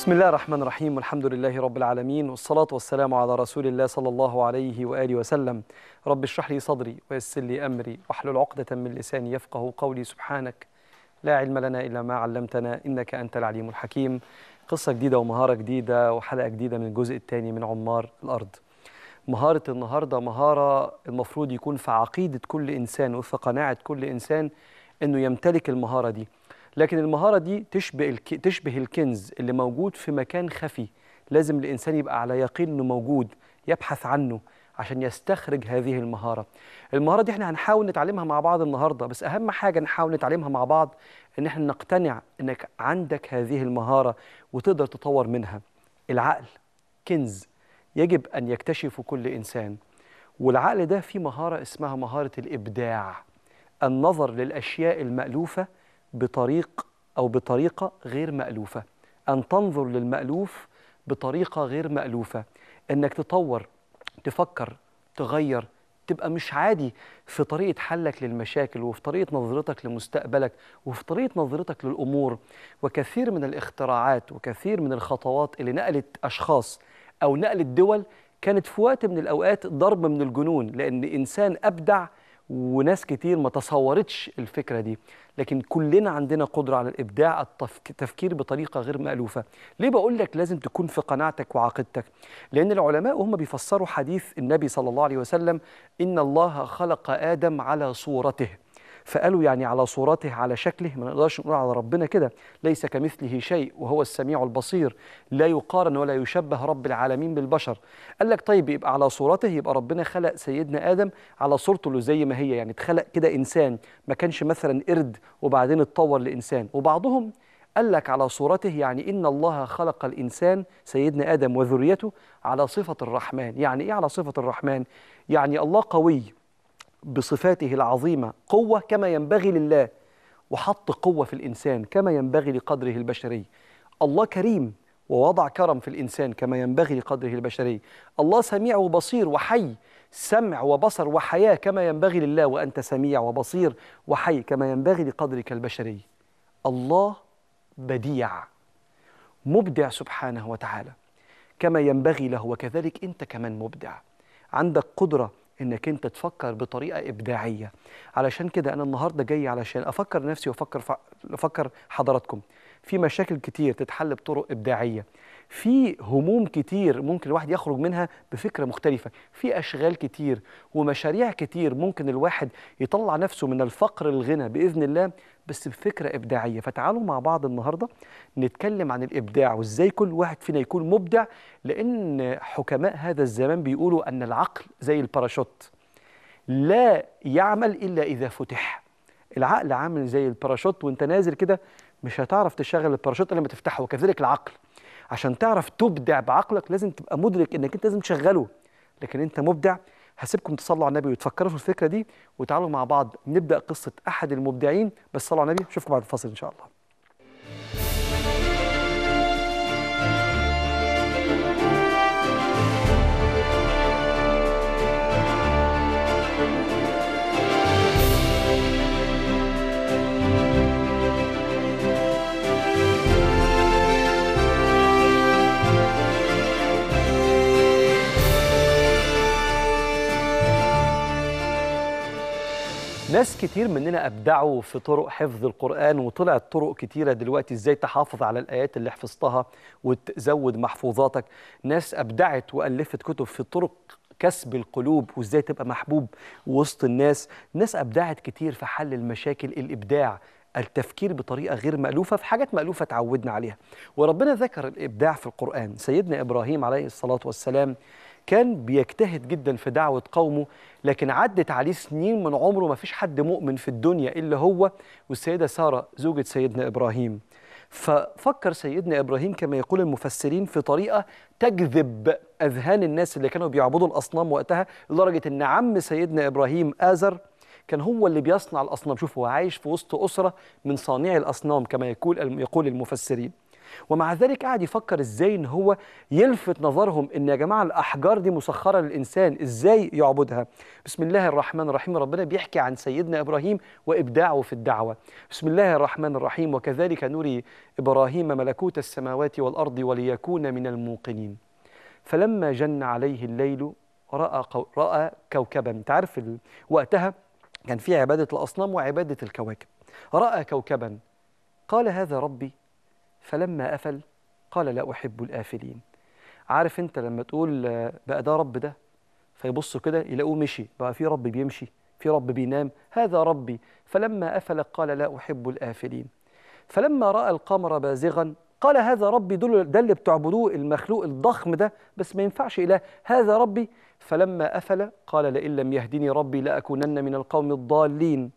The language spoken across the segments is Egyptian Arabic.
بسم الله الرحمن الرحيم والحمد لله رب العالمين والصلاة والسلام على رسول الله صلى الله عليه وآله وسلم رب اشرح لي صدري ويسر لي أمري واحلل عقدة من لساني يفقه قولي سبحانك لا علم لنا إلا ما علمتنا إنك أنت العليم الحكيم قصة جديدة ومهارة جديدة وحلقة جديدة من الجزء الثاني من عمار الأرض مهارة النهاردة مهارة المفروض يكون في عقيدة كل إنسان وفي قناعة كل إنسان إنه يمتلك المهارة دي لكن المهارة دي تشبه الك... تشبه الكنز اللي موجود في مكان خفي لازم الإنسان يبقى على يقين إنه موجود يبحث عنه عشان يستخرج هذه المهارة المهارة دي احنا هنحاول نتعلمها مع بعض النهاردة بس أهم حاجة نحاول نتعلمها مع بعض إن احنا نقتنع إنك عندك هذه المهارة وتقدر تطور منها العقل كنز يجب أن يكتشفه كل إنسان والعقل ده فيه مهارة اسمها مهارة الإبداع النظر للأشياء المألوفة بطريق أو بطريقة غير مألوفة أن تنظر للمألوف بطريقة غير مألوفة إنك تطور تفكر تغير تبقى مش عادي في طريقة حلك للمشاكل وفي طريقة نظرتك لمستقبلك وفي طريقة نظرتك للأمور وكثير من الاختراعات وكثير من الخطوات اللي نقلت أشخاص أو نقلت دول كانت في وقت من الأوقات ضرب من الجنون لأن إنسان أبدع وناس كتير ما تصورتش الفكرة دي لكن كلنا عندنا قدرة على الإبداع التفكير بطريقة غير مألوفة ليه بقول لك لازم تكون في قناعتك وعقيدتك لأن العلماء وهم بيفسروا حديث النبي صلى الله عليه وسلم إن الله خلق آدم على صورته فقالوا يعني على صورته على شكله ما نقدرش نقول على ربنا كده ليس كمثله شيء وهو السميع البصير لا يقارن ولا يشبه رب العالمين بالبشر قال لك طيب يبقى على صورته يبقى ربنا خلق سيدنا آدم على صورته اللي زي ما هي يعني اتخلق كده إنسان ما كانش مثلا قرد وبعدين اتطور لإنسان وبعضهم قال لك على صورته يعني إن الله خلق الإنسان سيدنا آدم وذريته على صفة الرحمن يعني إيه على صفة الرحمن؟ يعني الله قوي بصفاته العظيمة قوة كما ينبغي لله وحط قوة في الإنسان كما ينبغي لقدره البشري الله كريم ووضع كرم في الإنسان كما ينبغي لقدره البشري الله سميع وبصير وحي سمع وبصر وحياة كما ينبغي لله وأنت سميع وبصير وحي كما ينبغي لقدرك البشري الله بديع مبدع سبحانه وتعالى كما ينبغي له وكذلك أنت كمان مبدع عندك قدرة انك انت تفكر بطريقه ابداعيه علشان كده انا النهارده جاي علشان افكر نفسي وافكر ف... افكر حضراتكم في مشاكل كتير تتحل بطرق ابداعيه في هموم كتير ممكن الواحد يخرج منها بفكره مختلفه في اشغال كتير ومشاريع كتير ممكن الواحد يطلع نفسه من الفقر للغنى باذن الله بس بفكره ابداعيه فتعالوا مع بعض النهارده نتكلم عن الابداع وازاي كل واحد فينا يكون مبدع لان حكماء هذا الزمان بيقولوا ان العقل زي الباراشوت لا يعمل الا اذا فتح العقل عامل زي الباراشوت وانت نازل كده مش هتعرف تشغل الباراشوت الا لما تفتحه وكذلك العقل عشان تعرف تبدع بعقلك لازم تبقى مدرك انك انت لازم تشغله لكن انت مبدع هسيبكم تصلوا على النبي وتفكروا في الفكره دي وتعالوا مع بعض نبدا قصه احد المبدعين بس صلوا على النبي اشوفكم بعد الفاصل ان شاء الله ناس كتير مننا أبدعوا في طرق حفظ القرآن وطلعت طرق كتيرة دلوقتي إزاي تحافظ على الآيات اللي حفظتها وتزود محفوظاتك ناس أبدعت وألفت كتب في طرق كسب القلوب وإزاي تبقى محبوب وسط الناس ناس أبدعت كتير في حل المشاكل الإبداع التفكير بطريقة غير مألوفة في حاجات مألوفة تعودنا عليها وربنا ذكر الإبداع في القرآن سيدنا إبراهيم عليه الصلاة والسلام كان بيجتهد جدا في دعوة قومه لكن عدت عليه سنين من عمره ما فيش حد مؤمن في الدنيا إلا هو والسيدة سارة زوجة سيدنا إبراهيم ففكر سيدنا إبراهيم كما يقول المفسرين في طريقة تجذب أذهان الناس اللي كانوا بيعبدوا الأصنام وقتها لدرجة أن عم سيدنا إبراهيم آزر كان هو اللي بيصنع الأصنام شوف هو عايش في وسط أسرة من صانعي الأصنام كما يقول يقول المفسرين ومع ذلك قاعد يفكر ازاي ان هو يلفت نظرهم ان يا جماعه الاحجار دي مسخره للانسان ازاي يعبدها بسم الله الرحمن الرحيم ربنا بيحكي عن سيدنا ابراهيم وابداعه في الدعوه بسم الله الرحمن الرحيم وكذلك نري ابراهيم ملكوت السماوات والارض وليكون من الموقنين فلما جن عليه الليل راى قو... راى كوكبا انت عارف ال... وقتها كان في عباده الاصنام وعباده الكواكب راى كوكبا قال هذا ربي فلما أفل قال لا أحب الآفلين عارف أنت لما تقول آه، بقى ده رب ده فيبصوا كده يلاقوه مشي بقى في رب بيمشي في رب بينام هذا ربي فلما أفل قال لا أحب الآفلين فلما رأى القمر بازغا قال هذا ربي دول ده اللي بتعبدوه المخلوق الضخم ده بس ما ينفعش إله هذا ربي فلما أفل قال لئن لم يهدني ربي لأكونن من القوم الضالين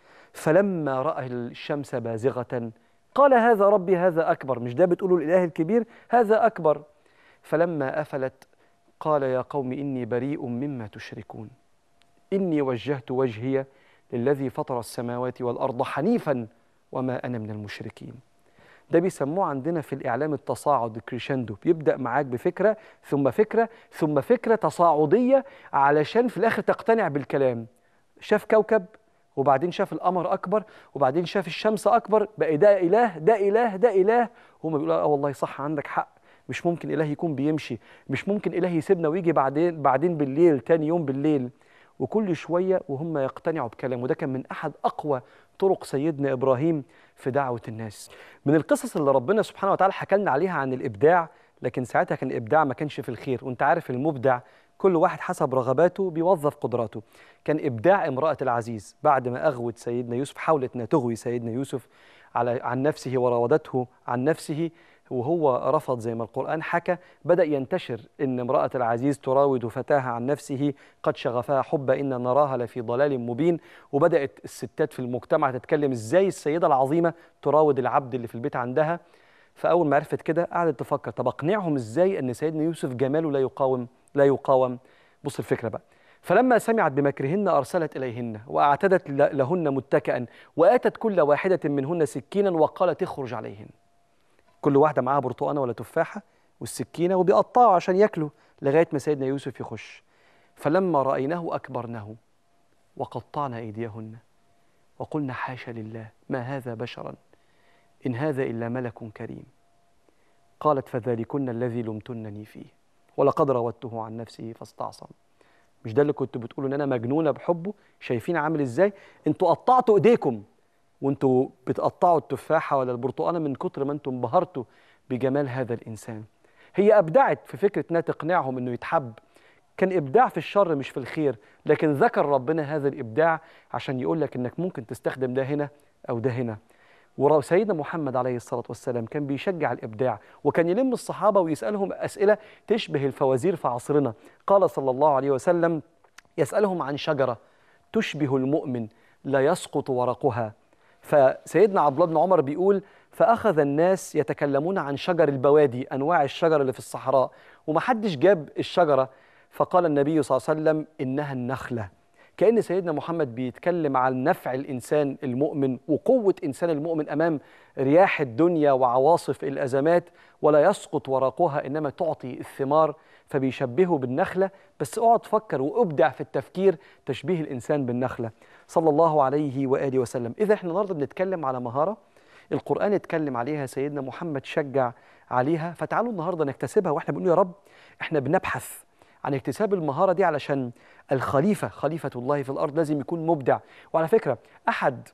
فلما رأى الشمس بازغة قال هذا ربي هذا أكبر مش ده بتقولوا الإله الكبير هذا أكبر فلما أفلت قال يا قوم إني بريء مما تشركون إني وجهت وجهي للذي فطر السماوات والأرض حنيفا وما أنا من المشركين ده بيسموه عندنا في الإعلام التصاعد الكريشندو بيبدأ معاك بفكرة ثم فكرة ثم فكرة تصاعدية علشان في الآخر تقتنع بالكلام شاف كوكب وبعدين شاف القمر اكبر وبعدين شاف الشمس اكبر بقى ده اله ده اله ده اله هم بيقولوا اه والله صح عندك حق مش ممكن اله يكون بيمشي مش ممكن اله يسيبنا ويجي بعدين بعدين بالليل تاني يوم بالليل وكل شويه وهم يقتنعوا بكلامه وده كان من احد اقوى طرق سيدنا ابراهيم في دعوه الناس من القصص اللي ربنا سبحانه وتعالى حكى لنا عليها عن الابداع لكن ساعتها كان الابداع ما كانش في الخير وانت عارف المبدع كل واحد حسب رغباته بيوظف قدراته كان إبداع امرأة العزيز بعد ما أغوت سيدنا يوسف حاولت أنها تغوي سيدنا يوسف على عن نفسه وراودته عن نفسه وهو رفض زي ما القرآن حكى بدأ ينتشر أن امرأة العزيز تراود فتاها عن نفسه قد شغفها حب إن نراها لفي ضلال مبين وبدأت الستات في المجتمع تتكلم إزاي السيدة العظيمة تراود العبد اللي في البيت عندها فأول ما عرفت كده قعدت تفكر طب أقنعهم إزاي أن سيدنا يوسف جماله لا يقاوم لا يقاوم بص الفكرة بقى فلما سمعت بمكرهن أرسلت إليهن وأعتدت لهن متكئا وآتت كل واحدة منهن سكينا وقالت اخرج عليهن كل واحدة معاها برتقانة ولا تفاحة والسكينة وبيقطعوا عشان ياكلوا لغاية ما سيدنا يوسف يخش فلما رأيناه أكبرنه وقطعنا أيديهن وقلنا حاشا لله ما هذا بشرا إن هذا إلا ملك كريم قالت فذلكن الذي لمتنني فيه ولقد راودته عن نفسه فاستعصم مش ده اللي كنت بتقولوا ان انا مجنونه بحبه شايفين عامل ازاي انتوا قطعتوا ايديكم وانتوا بتقطعوا التفاحه ولا البرتقانه من كتر ما انتم انبهرتوا بجمال هذا الانسان هي ابدعت في فكره انها تقنعهم انه يتحب كان ابداع في الشر مش في الخير لكن ذكر ربنا هذا الابداع عشان يقول لك انك ممكن تستخدم ده هنا او ده هنا وسيدنا محمد عليه الصلاة والسلام كان بيشجع الإبداع وكان يلم الصحابة ويسألهم أسئلة تشبه الفوازير في عصرنا قال صلى الله عليه وسلم يسألهم عن شجرة تشبه المؤمن لا يسقط ورقها فسيدنا عبد الله بن عمر بيقول فأخذ الناس يتكلمون عن شجر البوادي أنواع الشجر اللي في الصحراء ومحدش جاب الشجرة فقال النبي صلى الله عليه وسلم إنها النخلة كأن سيدنا محمد بيتكلم عن نفع الإنسان المؤمن وقوة إنسان المؤمن أمام رياح الدنيا وعواصف الأزمات ولا يسقط ورقها إنما تعطي الثمار فبيشبهه بالنخلة بس اقعد فكر وابدع في التفكير تشبيه الإنسان بالنخلة صلى الله عليه وآله وسلم إذا احنا النهاردة بنتكلم على مهارة القرآن اتكلم عليها سيدنا محمد شجع عليها فتعالوا النهاردة نكتسبها واحنا بنقول يا رب احنا بنبحث عن اكتساب المهارة دي علشان الخليفة خليفة الله في الأرض لازم يكون مبدع وعلى فكرة أحد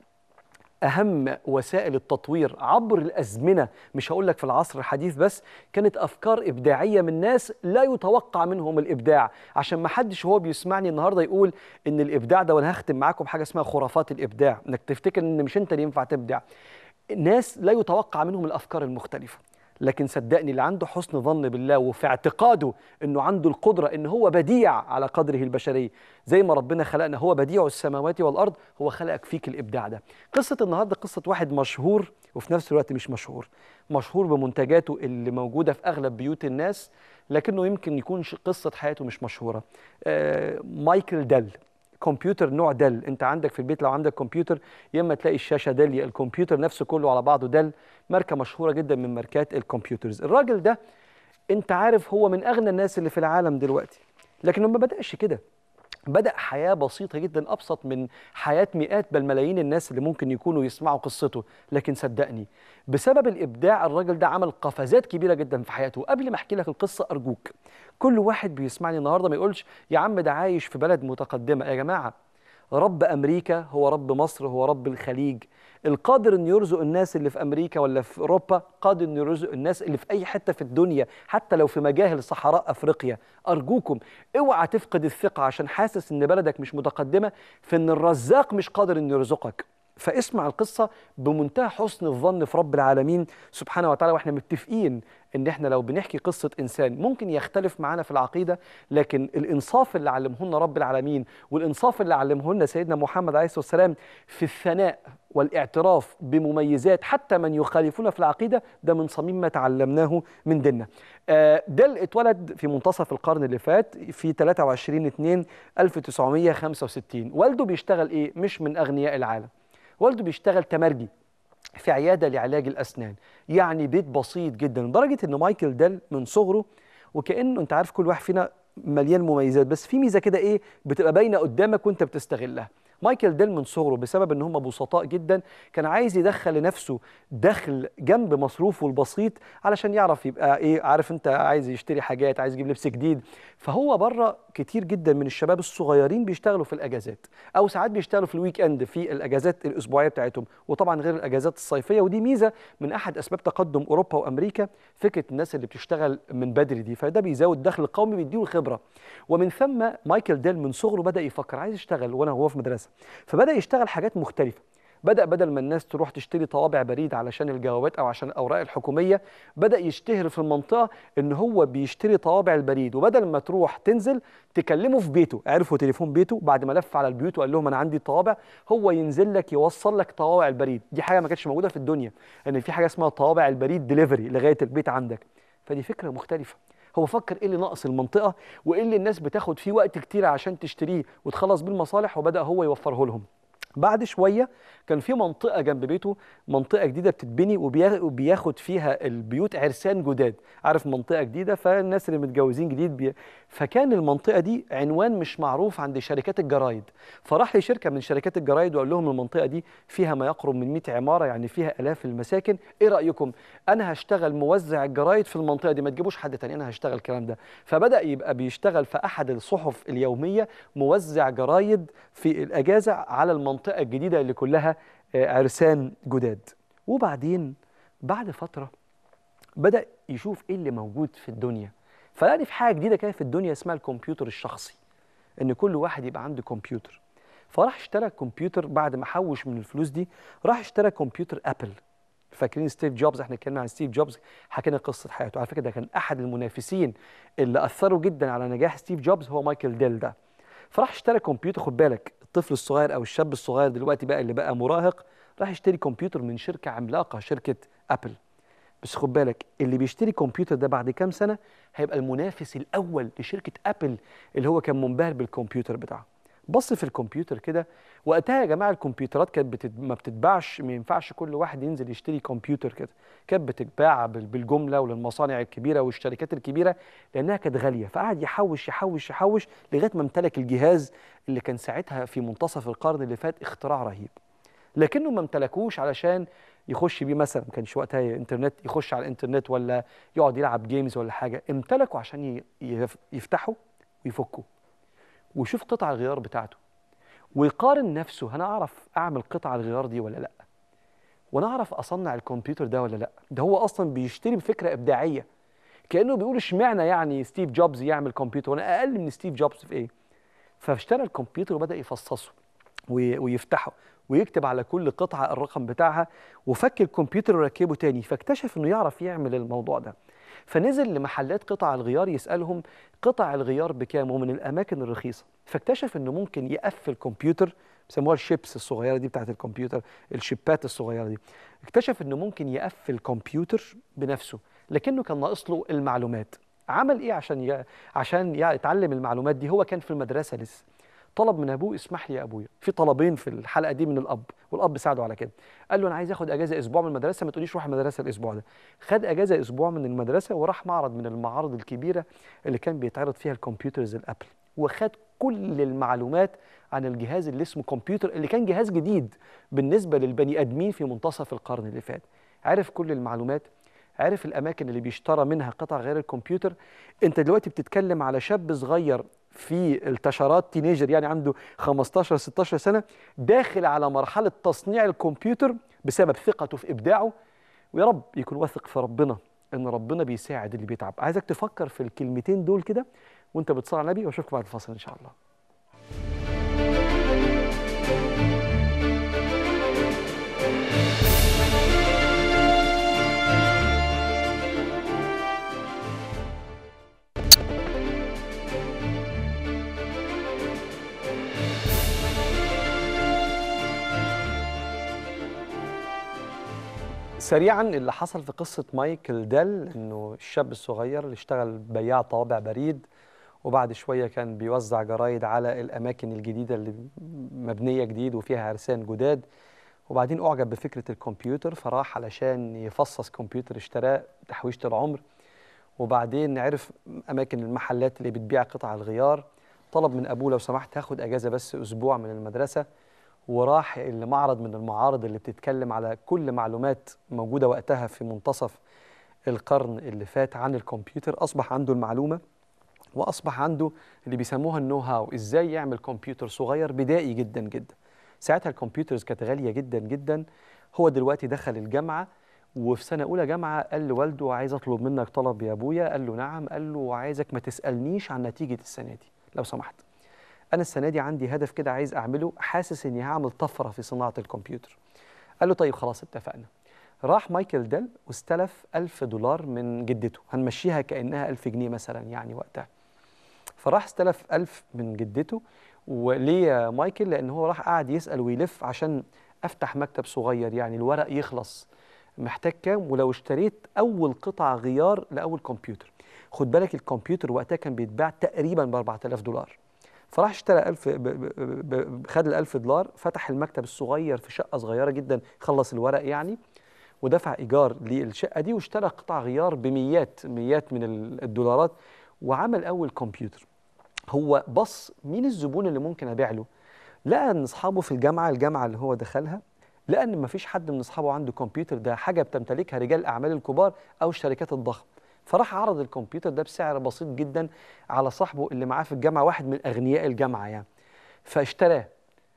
أهم وسائل التطوير عبر الأزمنة مش هقول لك في العصر الحديث بس كانت أفكار إبداعية من ناس لا يتوقع منهم الإبداع عشان ما حدش هو بيسمعني النهاردة يقول إن الإبداع ده وأنا هختم معاكم حاجة اسمها خرافات الإبداع إنك تفتكر إن مش أنت اللي ينفع تبدع ناس لا يتوقع منهم الأفكار المختلفة لكن صدقني اللي عنده حسن ظن بالله وفي اعتقاده انه عنده القدره ان هو بديع على قدره البشري زي ما ربنا خلقنا هو بديع السماوات والارض هو خلقك فيك الابداع ده قصه النهارده قصه واحد مشهور وفي نفس الوقت مش مشهور مشهور بمنتجاته اللي موجوده في اغلب بيوت الناس لكنه يمكن يكون قصه حياته مش مشهوره آه مايكل ديل كمبيوتر نوع دل انت عندك في البيت لو عندك كمبيوتر يا اما تلاقي الشاشه دل يا الكمبيوتر نفسه كله على بعضه دل ماركه مشهوره جدا من ماركات الكمبيوترز الراجل ده انت عارف هو من اغنى الناس اللي في العالم دلوقتي لكن ما بداش كده بدأ حياة بسيطة جدا أبسط من حياة مئات بل ملايين الناس اللي ممكن يكونوا يسمعوا قصته لكن صدقني بسبب الإبداع الراجل ده عمل قفزات كبيرة جدا في حياته قبل ما أحكي لك القصة أرجوك كل واحد بيسمعني النهاردة ما يقولش يا عم ده عايش في بلد متقدمة يا جماعة رب أمريكا هو رب مصر هو رب الخليج القادر انه يرزق الناس اللي في امريكا ولا في اوروبا قادر انه يرزق الناس اللي في اي حته في الدنيا حتى لو في مجاهل صحراء افريقيا ارجوكم اوعى تفقد الثقه عشان حاسس ان بلدك مش متقدمه في ان الرزاق مش قادر انه يرزقك فاسمع القصة بمنتهى حسن الظن في رب العالمين سبحانه وتعالى واحنا متفقين ان احنا لو بنحكي قصة انسان ممكن يختلف معانا في العقيدة لكن الانصاف اللي علمه لنا رب العالمين والانصاف اللي علمه لنا سيدنا محمد عليه الصلاة والسلام في الثناء والاعتراف بمميزات حتى من يخالفون في العقيدة ده من صميم ما تعلمناه من ديننا آه، ديل اتولد في منتصف القرن اللي فات في 23 2 1965 والده بيشتغل ايه مش من اغنياء العالم والده بيشتغل تمرجي في عيادة لعلاج الأسنان يعني بيت بسيط جدا لدرجة إن مايكل ديل من صغره وكأنه أنت عارف كل واحد فينا مليان مميزات بس في ميزة كده إيه بتبقى باينة قدامك وأنت بتستغلها مايكل ديل من صغره بسبب ان هم بسطاء جدا كان عايز يدخل لنفسه دخل جنب مصروفه البسيط علشان يعرف يبقى ايه عارف انت عايز يشتري حاجات عايز يجيب لبس جديد فهو بره كتير جدا من الشباب الصغيرين بيشتغلوا في الاجازات او ساعات بيشتغلوا في الويك اند في الاجازات الاسبوعيه بتاعتهم وطبعا غير الاجازات الصيفيه ودي ميزه من احد اسباب تقدم اوروبا وامريكا فكره الناس اللي بتشتغل من بدري دي فده بيزود الدخل القومي بيديله خبره ومن ثم مايكل ديل من صغره بدا يفكر عايز يشتغل وانا هو في مدرسه فبدا يشتغل حاجات مختلفه بدا بدل ما الناس تروح تشتري طوابع بريد علشان الجوابات او عشان الاوراق الحكوميه بدا يشتهر في المنطقه ان هو بيشتري طوابع البريد وبدل ما تروح تنزل تكلمه في بيته عرفوا تليفون بيته بعد ما لف على البيوت وقال لهم انا عندي طوابع هو ينزل لك يوصل لك طوابع البريد دي حاجه ما كانتش موجوده في الدنيا ان في حاجه اسمها طوابع البريد ديليفري لغايه البيت عندك فدي فكره مختلفه هو فكر ايه اللي ناقص المنطقه وايه اللي الناس بتاخد فيه وقت كتير عشان تشتريه وتخلص بيه المصالح وبدا هو يوفره لهم بعد شويه كان في منطقه جنب بيته منطقه جديده بتتبني وبياخد فيها البيوت عرسان جداد عارف منطقه جديده فالناس اللي متجوزين جديد بي... فكان المنطقه دي عنوان مش معروف عند شركات الجرايد فراح لشركه من شركات الجرايد وقال لهم المنطقه دي فيها ما يقرب من 100 عماره يعني فيها الاف المساكن ايه رايكم انا هشتغل موزع الجرايد في المنطقه دي ما تجيبوش حد تاني انا هشتغل الكلام ده فبدا يبقى بيشتغل في احد الصحف اليوميه موزع جرايد في الاجازه على المنطقه الجديده اللي كلها عرسان جداد وبعدين بعد فتره بدا يشوف ايه اللي موجود في الدنيا فلقى في حاجه جديده كده في الدنيا اسمها الكمبيوتر الشخصي ان كل واحد يبقى عنده كمبيوتر فراح اشترى كمبيوتر بعد ما حوش من الفلوس دي راح اشترى كمبيوتر ابل فاكرين ستيف جوبز احنا اتكلمنا عن ستيف جوبز حكينا قصه حياته على فكره ده كان احد المنافسين اللي اثروا جدا على نجاح ستيف جوبز هو مايكل ديل ده فراح اشترى كمبيوتر خد بالك الطفل الصغير او الشاب الصغير دلوقتي بقى اللي بقى مراهق راح يشتري كمبيوتر من شركه عملاقه شركه ابل بس خد بالك اللي بيشتري كمبيوتر ده بعد كام سنه هيبقى المنافس الاول لشركه ابل اللي هو كان منبهر بالكمبيوتر بتاعه بص في الكمبيوتر كده وقتها يا جماعه الكمبيوترات كانت بتد... ما بتتباعش ما ينفعش كل واحد ينزل يشتري كمبيوتر كده كانت بتتباع بالجمله وللمصانع الكبيره والشركات الكبيره لانها كانت غاليه فقعد يحوش يحوش يحوش لغايه ما امتلك الجهاز اللي كان ساعتها في منتصف القرن اللي فات اختراع رهيب لكنه ما امتلكوش علشان يخش بيه مثلا ما كانش وقتها انترنت يخش على الانترنت ولا يقعد يلعب جيمز ولا حاجه امتلكه عشان يفتحه ويفكه ويشوف قطع الغيار بتاعته ويقارن نفسه انا اعرف اعمل قطع الغيار دي ولا لا وانا اعرف اصنع الكمبيوتر ده ولا لا ده هو اصلا بيشتري بفكره ابداعيه كانه بيقول اشمعنى يعني ستيف جوبز يعمل كمبيوتر وانا اقل من ستيف جوبز في ايه فاشترى الكمبيوتر وبدا يفصصه ويفتحه ويكتب على كل قطعه الرقم بتاعها وفك الكمبيوتر وركبه تاني فاكتشف انه يعرف يعمل الموضوع ده فنزل لمحلات قطع الغيار يسالهم قطع الغيار بكام ومن الاماكن الرخيصه فاكتشف انه ممكن يقفل كمبيوتر بيسموها الشيبس الصغيره دي بتاعت الكمبيوتر الشيبات الصغيره دي اكتشف انه ممكن يقفل كمبيوتر بنفسه لكنه كان ناقص له المعلومات عمل ايه عشان ي... عشان يتعلم المعلومات دي هو كان في المدرسه لسه طلب من ابوه اسمح لي يا ابويا في طلبين في الحلقه دي من الاب والاب ساعده على كده قال له انا عايز اخد اجازه اسبوع من المدرسه ما تقوليش روح المدرسه الاسبوع ده خد اجازه اسبوع من المدرسه وراح معرض من المعارض الكبيره اللي كان بيتعرض فيها الكمبيوترز الابل وخد كل المعلومات عن الجهاز اللي اسمه كمبيوتر اللي كان جهاز جديد بالنسبه للبني ادمين في منتصف القرن اللي فات عرف كل المعلومات عرف الاماكن اللي بيشترى منها قطع غير الكمبيوتر انت دلوقتي بتتكلم على شاب صغير في التشارات تينيجر يعني عنده 15 16 سنه داخل على مرحله تصنيع الكمبيوتر بسبب ثقته في ابداعه ويا رب يكون واثق في ربنا ان ربنا بيساعد اللي بيتعب عايزك تفكر في الكلمتين دول كده وانت بتصلي على النبي واشوفك بعد الفاصل ان شاء الله سريعا اللي حصل في قصة مايكل ديل انه الشاب الصغير اللي اشتغل بياع طوابع بريد وبعد شوية كان بيوزع جرايد على الأماكن الجديدة اللي مبنية جديد وفيها عرسان جداد وبعدين أعجب بفكرة الكمبيوتر فراح علشان يفصص كمبيوتر اشتراه تحويشة العمر وبعدين عرف أماكن المحلات اللي بتبيع قطع الغيار طلب من أبوه لو سمحت هاخد أجازة بس أسبوع من المدرسة وراح لمعرض من المعارض اللي بتتكلم على كل معلومات موجودة وقتها في منتصف القرن اللي فات عن الكمبيوتر أصبح عنده المعلومة وأصبح عنده اللي بيسموها النو هاو إزاي يعمل كمبيوتر صغير بدائي جدا جدا ساعتها الكمبيوترز كانت غالية جدا جدا هو دلوقتي دخل الجامعة وفي سنة أولى جامعة قال لوالده عايز أطلب منك طلب يا أبويا قال له نعم قال له عايزك ما تسألنيش عن نتيجة السنة دي لو سمحت انا السنه دي عندي هدف كده عايز اعمله حاسس اني هعمل طفره في صناعه الكمبيوتر قال له طيب خلاص اتفقنا راح مايكل ديل واستلف ألف دولار من جدته هنمشيها كأنها ألف جنيه مثلا يعني وقتها فراح استلف ألف من جدته وليه يا مايكل لأن هو راح قاعد يسأل ويلف عشان أفتح مكتب صغير يعني الورق يخلص محتاج كام ولو اشتريت أول قطع غيار لأول كمبيوتر خد بالك الكمبيوتر وقتها كان بيتباع تقريبا ب 4000 دولار فراح اشترى 1000 خد ال 1000 دولار فتح المكتب الصغير في شقه صغيره جدا خلص الورق يعني ودفع ايجار للشقه دي واشترى قطع غيار بميات ميات من الدولارات وعمل اول كمبيوتر هو بص مين الزبون اللي ممكن ابيع له لقى ان اصحابه في الجامعه الجامعه اللي هو دخلها لقى ان مفيش حد من اصحابه عنده كمبيوتر ده حاجه بتمتلكها رجال الاعمال الكبار او الشركات الضخمه فراح عرض الكمبيوتر ده بسعر بسيط جدا على صاحبه اللي معاه في الجامعه واحد من اغنياء الجامعه يعني فاشتراه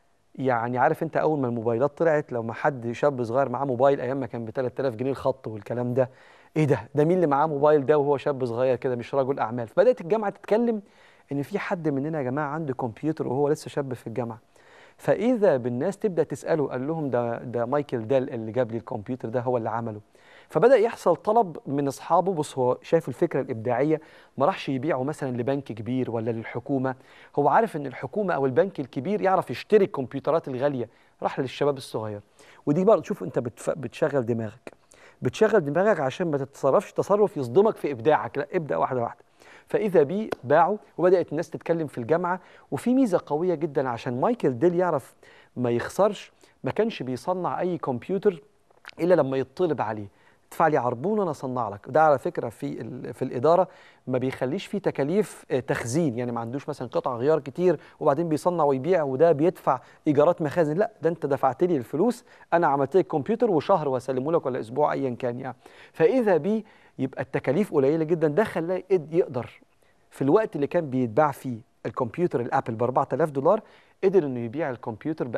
يعني عارف انت اول ما الموبايلات طلعت لو ما حد شاب صغير معاه موبايل ايام ما كان ب 3000 جنيه الخط والكلام ده ايه ده ده مين اللي معاه موبايل ده وهو شاب صغير كده مش رجل اعمال فبدات الجامعه تتكلم ان في حد مننا يا جماعه عنده كمبيوتر وهو لسه شاب في الجامعه فاذا بالناس تبدا تساله قال لهم ده ده مايكل ديل اللي جاب لي الكمبيوتر ده هو اللي عمله فبدا يحصل طلب من اصحابه بص هو شايف الفكره الابداعيه ما راحش يبيعه مثلا لبنك كبير ولا للحكومه هو عارف ان الحكومه او البنك الكبير يعرف يشتري الكمبيوترات الغاليه راح للشباب الصغير ودي برضه شوف انت بتف... بتشغل دماغك بتشغل دماغك عشان ما تتصرفش تصرف يصدمك في ابداعك لا ابدا واحده واحده فاذا بيه باعوا وبدات الناس تتكلم في الجامعه وفي ميزه قويه جدا عشان مايكل ديل يعرف ما يخسرش ما كانش بيصنع اي كمبيوتر الا لما يطلب عليه ادفع لي عربون وانا اصنع لك ده على فكره في في الاداره ما بيخليش فيه تكاليف تخزين يعني ما عندوش مثلا قطع غيار كتير وبعدين بيصنع ويبيع وده بيدفع ايجارات مخازن لا ده انت دفعت لي الفلوس انا عملت لك كمبيوتر وشهر واسلمه لك ولا اسبوع ايا كان يعني فاذا بيه يبقى التكاليف قليله جدا ده خلاه يقدر في الوقت اللي كان بيتباع فيه الكمبيوتر الابل ب 4000 دولار قدر انه يبيع الكمبيوتر ب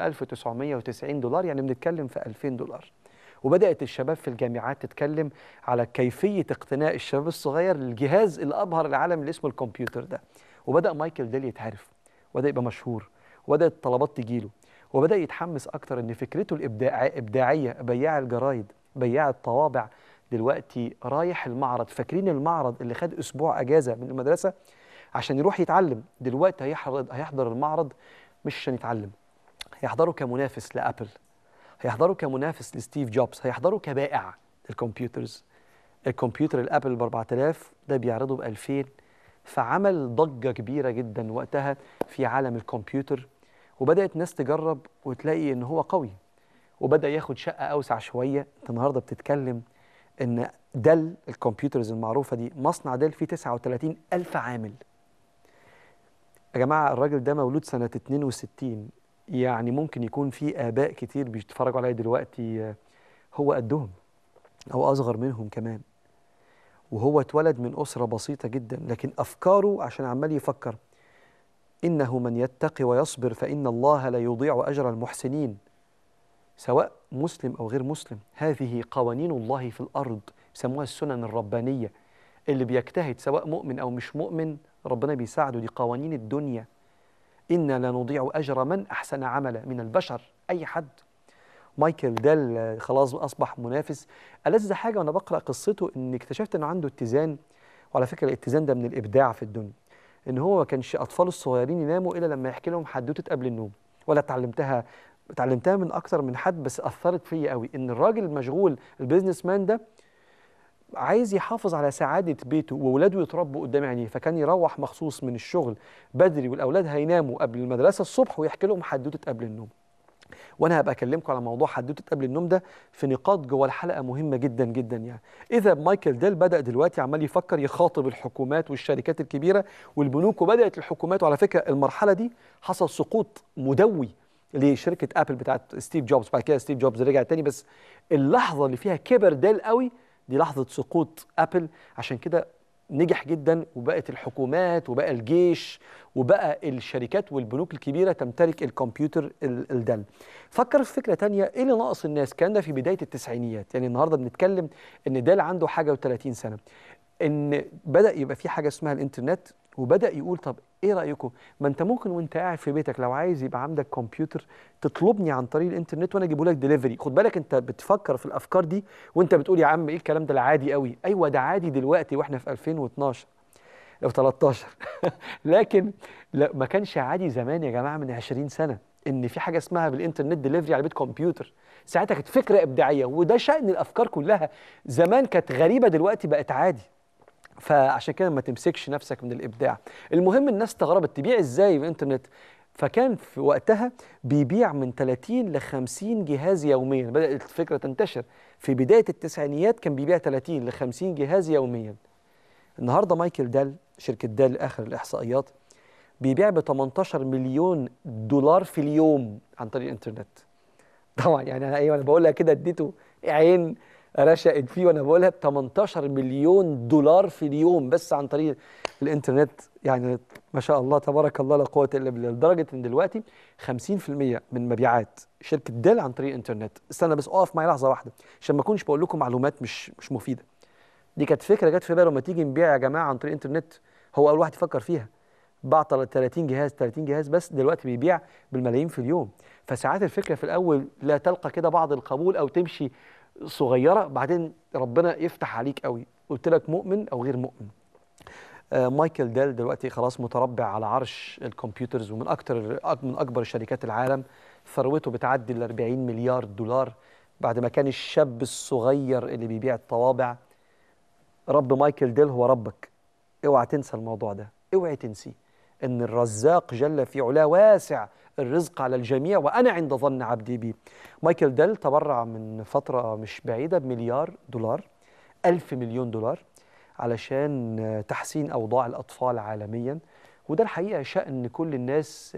1990 دولار يعني بنتكلم في 2000 دولار وبدات الشباب في الجامعات تتكلم على كيفيه اقتناء الشباب الصغير للجهاز اللي ابهر العالم اللي اسمه الكمبيوتر ده وبدا مايكل ديل يتعرف وبدا يبقى مشهور وبدات الطلبات تجيله وبدا يتحمس اكتر ان فكرته الابداع ابداعيه بياع الجرايد بياع الطوابع دلوقتي رايح المعرض فاكرين المعرض اللي خد اسبوع اجازه من المدرسه عشان يروح يتعلم دلوقتي هيحضر هيحضر المعرض مش عشان يتعلم هيحضره كمنافس لابل هيحضروا كمنافس لستيف جوبز هيحضروا كبائع الكمبيوترز الكمبيوتر الابل ب 4000 ده بيعرضه ب 2000 فعمل ضجة كبيرة جدا وقتها في عالم الكمبيوتر وبدأت ناس تجرب وتلاقي إن هو قوي وبدأ ياخد شقة أوسع شوية أنت النهاردة بتتكلم إن دل الكمبيوترز المعروفة دي مصنع دل فيه 39 ألف عامل يا جماعة الراجل ده مولود سنة 62 يعني ممكن يكون في آباء كتير بيتفرجوا عليا دلوقتي آه، هو قدهم أو أصغر منهم كمان وهو اتولد من أسرة بسيطة جدا لكن أفكاره عشان عمال يفكر إنه من يتقي ويصبر فإن الله لا يضيع أجر المحسنين سواء مسلم أو غير مسلم هذه قوانين الله في الأرض يسموها السنن الربانية اللي بيجتهد سواء مؤمن أو مش مؤمن ربنا بيساعده دي قوانين الدنيا إنا لا نضيع أجر من أحسن عملا من البشر أي حد مايكل ديل آه، خلاص أصبح منافس ألذ حاجة وأنا بقرأ قصته إن اكتشفت إنه عنده اتزان وعلى فكرة الاتزان ده من الإبداع في الدنيا إن هو ما كانش أطفاله الصغيرين يناموا إلا لما يحكي لهم حدوتة قبل النوم ولا اتعلمتها اتعلمتها من أكتر من حد بس أثرت فيا قوي إن الراجل المشغول البيزنس مان ده عايز يحافظ على سعادة بيته وولاده يتربوا قدام عينيه فكان يروح مخصوص من الشغل بدري والأولاد هيناموا قبل المدرسة الصبح ويحكي لهم حدوتة قبل النوم وانا هبقى اكلمكم على موضوع حدوته قبل النوم ده في نقاط جوه الحلقه مهمه جدا جدا يعني اذا مايكل ديل بدا دلوقتي عمال يفكر يخاطب الحكومات والشركات الكبيره والبنوك وبدات الحكومات وعلى فكره المرحله دي حصل سقوط مدوي لشركه ابل بتاعت ستيف جوبز بعد كده ستيف جوبز رجع تاني بس اللحظه اللي فيها كبر ديل قوي دي لحظه سقوط ابل عشان كده نجح جدا وبقت الحكومات وبقى الجيش وبقى الشركات والبنوك الكبيره تمتلك الكمبيوتر ال- الدل. فكر في فكره تانية ايه اللي ناقص الناس؟ الكلام ده في بدايه التسعينيات، يعني النهارده بنتكلم ان دال عنده حاجه و30 سنه. ان بدا يبقى في حاجه اسمها الانترنت وبدا يقول طب ايه رايكم ما انت ممكن وانت قاعد في بيتك لو عايز يبقى عندك كمبيوتر تطلبني عن طريق الانترنت وانا اجيبه لك ديليفري خد بالك انت بتفكر في الافكار دي وانت بتقول يا عم ايه الكلام ده العادي قوي ايوه ده عادي دلوقتي واحنا في 2012 او 13 لكن لا ما كانش عادي زمان يا جماعه من 20 سنه ان في حاجه اسمها بالانترنت ديليفري على بيت كمبيوتر ساعتها كانت فكره ابداعيه وده شان الافكار كلها زمان كانت غريبه دلوقتي بقت عادي فعشان كده ما تمسكش نفسك من الابداع المهم الناس استغربت تبيع ازاي بالانترنت فكان في وقتها بيبيع من 30 ل 50 جهاز يوميا بدات الفكره تنتشر في بدايه التسعينيات كان بيبيع 30 ل 50 جهاز يوميا النهارده مايكل دال شركه دال اخر الاحصائيات بيبيع ب 18 مليون دولار في اليوم عن طريق الانترنت طبعا يعني انا ايوه انا بقولها كده اديته عين رشقت فيه وانا بقولها ب 18 مليون دولار في اليوم بس عن طريق الانترنت يعني ما شاء الله تبارك الله لا قوه الا بالله لدرجه ان دلوقتي 50% من مبيعات شركه ديل عن طريق الانترنت استنى بس اقف معايا لحظه واحده عشان ما اكونش بقول لكم معلومات مش مش مفيده دي كانت فكره جت في باله لما تيجي نبيع يا جماعه عن طريق الانترنت هو اول واحد يفكر فيها باع 30 جهاز 30 جهاز بس دلوقتي بيبيع بالملايين في اليوم فساعات الفكره في الاول لا تلقى كده بعض القبول او تمشي صغيره بعدين ربنا يفتح عليك قوي قلت لك مؤمن او غير مؤمن آه مايكل ديل دلوقتي خلاص متربع على عرش الكمبيوترز ومن اكتر من اكبر شركات العالم ثروته بتعدي ال 40 مليار دولار بعد ما كان الشاب الصغير اللي بيبيع الطوابع رب مايكل ديل هو ربك اوعى تنسى الموضوع ده اوعي تنسيه ان الرزاق جل في علاه واسع الرزق على الجميع وانا عند ظن عبدي بي مايكل ديل تبرع من فتره مش بعيده بمليار دولار ألف مليون دولار علشان تحسين اوضاع الاطفال عالميا وده الحقيقه شان كل الناس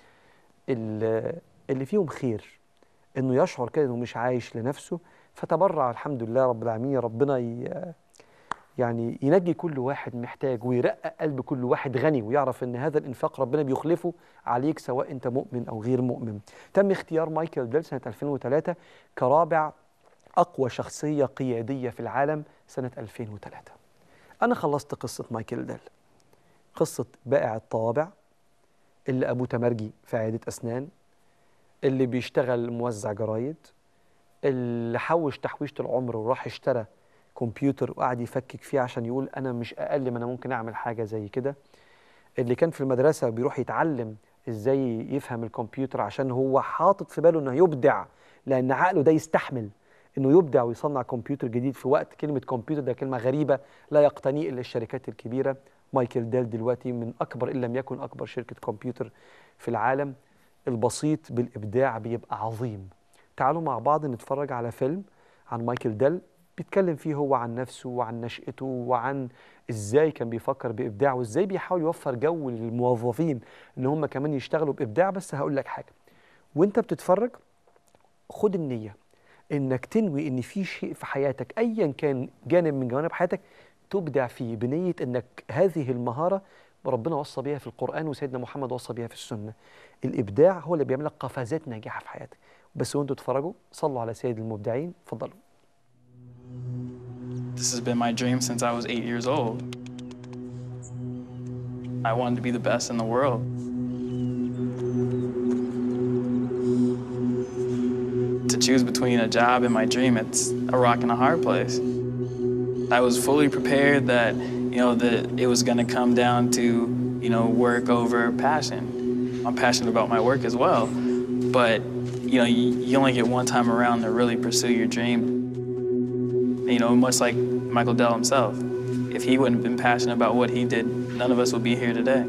اللي فيهم خير انه يشعر كده انه مش عايش لنفسه فتبرع الحمد لله رب العالمين ربنا يعني ينجي كل واحد محتاج ويرقق قلب كل واحد غني ويعرف ان هذا الانفاق ربنا بيخلفه عليك سواء انت مؤمن او غير مؤمن. تم اختيار مايكل ديل سنه 2003 كرابع اقوى شخصيه قياديه في العالم سنه 2003. انا خلصت قصه مايكل ديل. قصه بائع الطوابع اللي ابوه تمرجي في عياده اسنان اللي بيشتغل موزع جرايد اللي حوش تحويشه العمر وراح اشترى كمبيوتر وقعد يفكك فيه عشان يقول انا مش اقل ما انا ممكن اعمل حاجه زي كده اللي كان في المدرسه بيروح يتعلم ازاي يفهم الكمبيوتر عشان هو حاطط في باله انه يبدع لان عقله ده يستحمل انه يبدع ويصنع كمبيوتر جديد في وقت كلمه كمبيوتر ده كلمه غريبه لا يقتنيه الا الشركات الكبيره مايكل ديل دلوقتي من اكبر ان لم يكن اكبر شركه كمبيوتر في العالم البسيط بالابداع بيبقى عظيم تعالوا مع بعض نتفرج على فيلم عن مايكل ديل بيتكلم فيه هو عن نفسه وعن نشأته وعن ازاي كان بيفكر بابداع وازاي بيحاول يوفر جو للموظفين ان هم كمان يشتغلوا بابداع بس هقول لك حاجه وانت بتتفرج خد النيه انك تنوي ان في شيء في حياتك ايا كان جانب من جوانب حياتك تبدع فيه بنيه انك هذه المهاره ربنا وصى بيها في القران وسيدنا محمد وصى بيها في السنه الابداع هو اللي بيعمل لك قفزات ناجحه في حياتك بس وانتوا تتفرجوا صلوا على سيد المبدعين اتفضلوا This has been my dream since I was eight years old. I wanted to be the best in the world. To choose between a job and my dream, it's a rock and a hard place. I was fully prepared that, you know, that it was going to come down to, you know, work over passion. I'm passionate about my work as well, but, you know, you, you only get one time around to really pursue your dream. You know, much like Michael Dell himself. If he wouldn't have been passionate about what he did, none of us would be here today.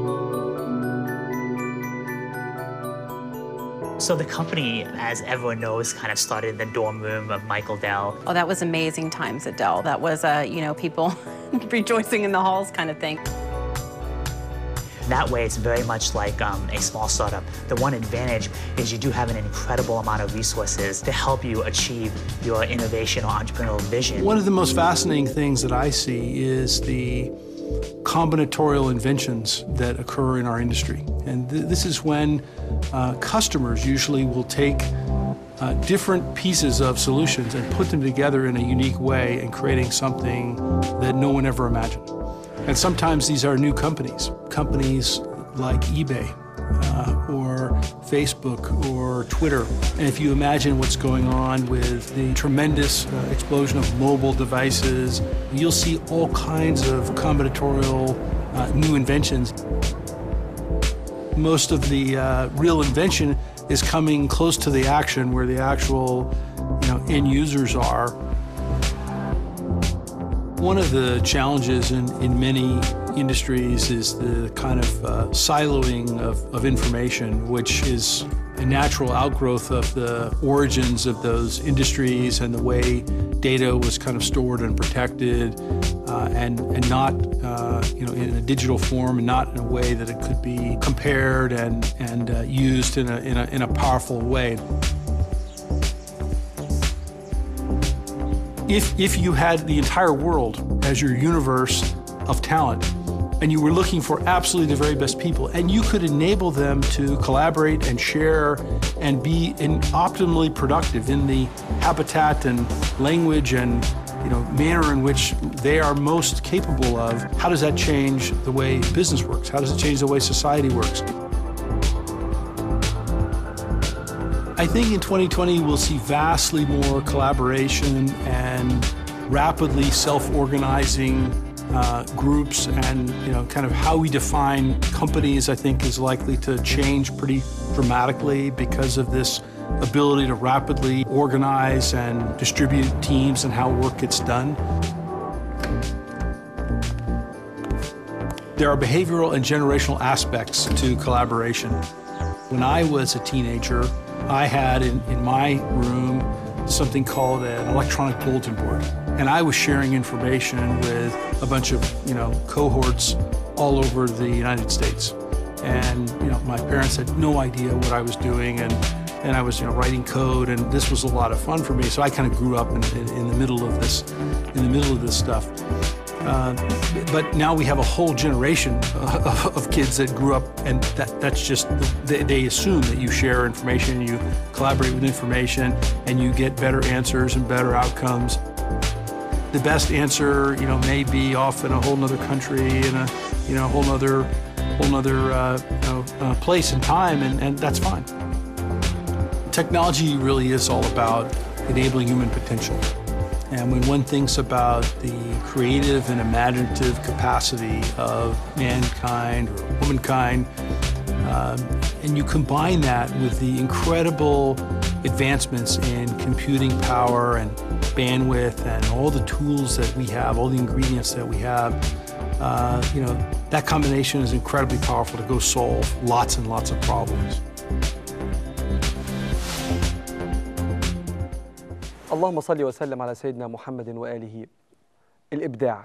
So the company, as everyone knows, kind of started in the dorm room of Michael Dell. Oh, that was amazing times at Dell. That was, uh, you know, people rejoicing in the halls kind of thing. That way, it's very much like um, a small startup. The one advantage is you do have an incredible amount of resources to help you achieve your innovation or entrepreneurial vision. One of the most fascinating things that I see is the combinatorial inventions that occur in our industry. And th- this is when uh, customers usually will take uh, different pieces of solutions and put them together in a unique way and creating something that no one ever imagined. And sometimes these are new companies, companies like eBay uh, or Facebook or Twitter. And if you imagine what's going on with the tremendous uh, explosion of mobile devices, you'll see all kinds of combinatorial uh, new inventions. Most of the uh, real invention is coming close to the action where the actual you know, end users are. One of the challenges in, in many industries is the kind of uh, siloing of, of information, which is a natural outgrowth of the origins of those industries and the way data was kind of stored and protected uh, and, and not uh, you know, in a digital form and not in a way that it could be compared and, and uh, used in a, in, a, in a powerful way. If, if you had the entire world as your universe of talent and you were looking for absolutely the very best people and you could enable them to collaborate and share and be in optimally productive in the habitat and language and you know manner in which they are most capable of how does that change the way business works how does it change the way society works I think in 2020 we'll see vastly more collaboration and rapidly self-organizing uh, groups and you know kind of how we define companies I think is likely to change pretty dramatically because of this ability to rapidly organize and distribute teams and how work gets done. There are behavioral and generational aspects to collaboration. When I was a teenager, I had in, in my room something called an electronic bulletin board. And I was sharing information with a bunch of, you know, cohorts all over the United States. And, you know, my parents had no idea what I was doing and and I was, you know, writing code and this was a lot of fun for me. So I kind of grew up in, in, in the middle of this in the middle of this stuff. Uh, but now we have a whole generation of, of kids that grew up, and that, that's just, they, they assume that you share information, you collaborate with information, and you get better answers and better outcomes. The best answer, you know, may be off in a whole nother country, in a, you know, whole nother, whole nother uh, you know, uh, place and time, and, and that's fine. Technology really is all about enabling human potential. And when one thinks about the creative and imaginative capacity of mankind or womankind, um, and you combine that with the incredible advancements in computing power and bandwidth and all the tools that we have, all the ingredients that we have, uh, you know, that combination is incredibly powerful to go solve lots and lots of problems. اللهم صل وسلم على سيدنا محمد واله الابداع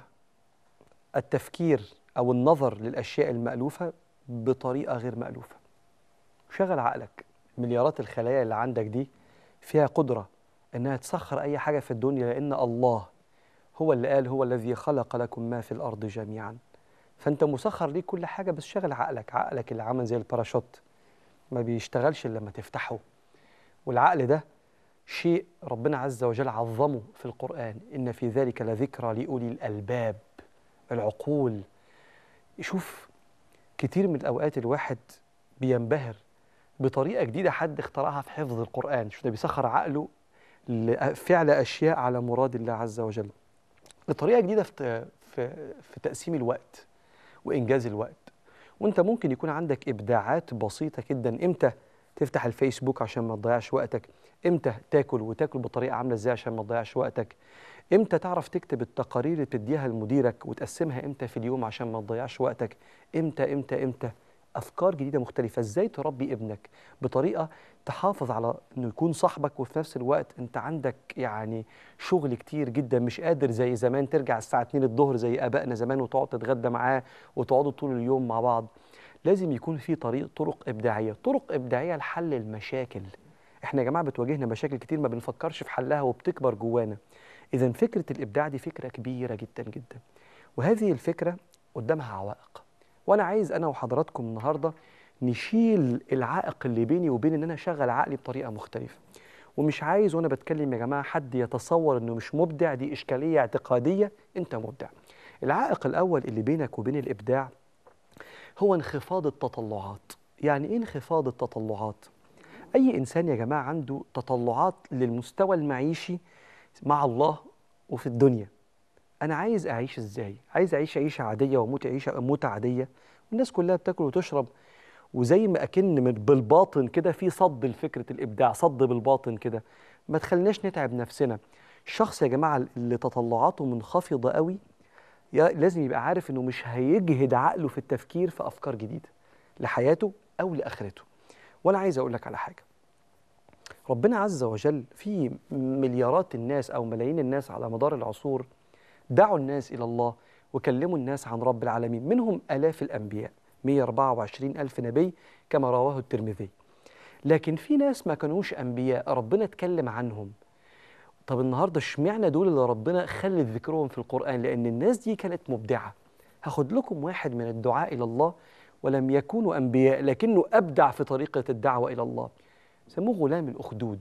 التفكير او النظر للاشياء المالوفه بطريقه غير مالوفه شغل عقلك مليارات الخلايا اللي عندك دي فيها قدره انها تسخر اي حاجه في الدنيا لان الله هو اللي قال هو الذي خلق لكم ما في الارض جميعا فانت مسخر ليك كل حاجه بس شغل عقلك عقلك اللي عامل زي الباراشوت ما بيشتغلش الا لما تفتحه والعقل ده شيء ربنا عز وجل عظمه في القرآن إن في ذلك لذكرى لأولي الألباب العقول شوف كتير من الأوقات الواحد بينبهر بطريقة جديدة حد اخترعها في حفظ القرآن شو ده بيسخر عقله لفعل أشياء على مراد الله عز وجل بطريقة جديدة في, في, في تقسيم الوقت وإنجاز الوقت وانت ممكن يكون عندك إبداعات بسيطة جدا إمتى تفتح الفيسبوك عشان ما تضيعش وقتك امتى تاكل وتاكل بطريقه عامله ازاي عشان ما تضيعش وقتك امتى تعرف تكتب التقارير اللي بتديها لمديرك وتقسمها امتى في اليوم عشان ما تضيعش وقتك امتى امتى امتى افكار جديده مختلفه ازاي تربي ابنك بطريقه تحافظ على انه يكون صاحبك وفي نفس الوقت انت عندك يعني شغل كتير جدا مش قادر زي زمان ترجع الساعه 2 الظهر زي ابائنا زمان وتقعد تتغدى معاه وتقعدوا طول اليوم مع بعض لازم يكون في طريق طرق ابداعيه طرق ابداعيه لحل المشاكل احنا يا جماعه بتواجهنا مشاكل كتير ما بنفكرش في حلها وبتكبر جوانا اذا فكره الابداع دي فكره كبيره جدا جدا وهذه الفكره قدامها عوائق وانا عايز انا وحضراتكم النهارده نشيل العائق اللي بيني وبين ان انا اشغل عقلي بطريقه مختلفه ومش عايز وانا بتكلم يا جماعه حد يتصور انه مش مبدع دي اشكاليه اعتقاديه انت مبدع العائق الاول اللي بينك وبين الابداع هو انخفاض التطلعات يعني ايه انخفاض التطلعات اي انسان يا جماعه عنده تطلعات للمستوى المعيشي مع الله وفي الدنيا انا عايز اعيش ازاي عايز اعيش عيشه عاديه واموت عيشه موته عاديه والناس كلها بتاكل وتشرب وزي ما اكن من بالباطن كده في صد لفكره الابداع صد بالباطن كده ما تخليناش نتعب نفسنا الشخص يا جماعه اللي تطلعاته منخفضه قوي لازم يبقى عارف انه مش هيجهد عقله في التفكير في افكار جديده لحياته او لاخرته وانا عايز اقول لك على حاجه ربنا عز وجل في مليارات الناس او ملايين الناس على مدار العصور دعوا الناس الى الله وكلموا الناس عن رب العالمين منهم الاف الانبياء 124 الف نبي كما رواه الترمذي لكن في ناس ما كانوش انبياء ربنا اتكلم عنهم طب النهارده اشمعنى دول اللي ربنا خلت ذكرهم في القران لان الناس دي كانت مبدعه هاخد لكم واحد من الدعاء الى الله ولم يكونوا انبياء لكنه ابدع في طريقه الدعوه الى الله سموه غلام الاخدود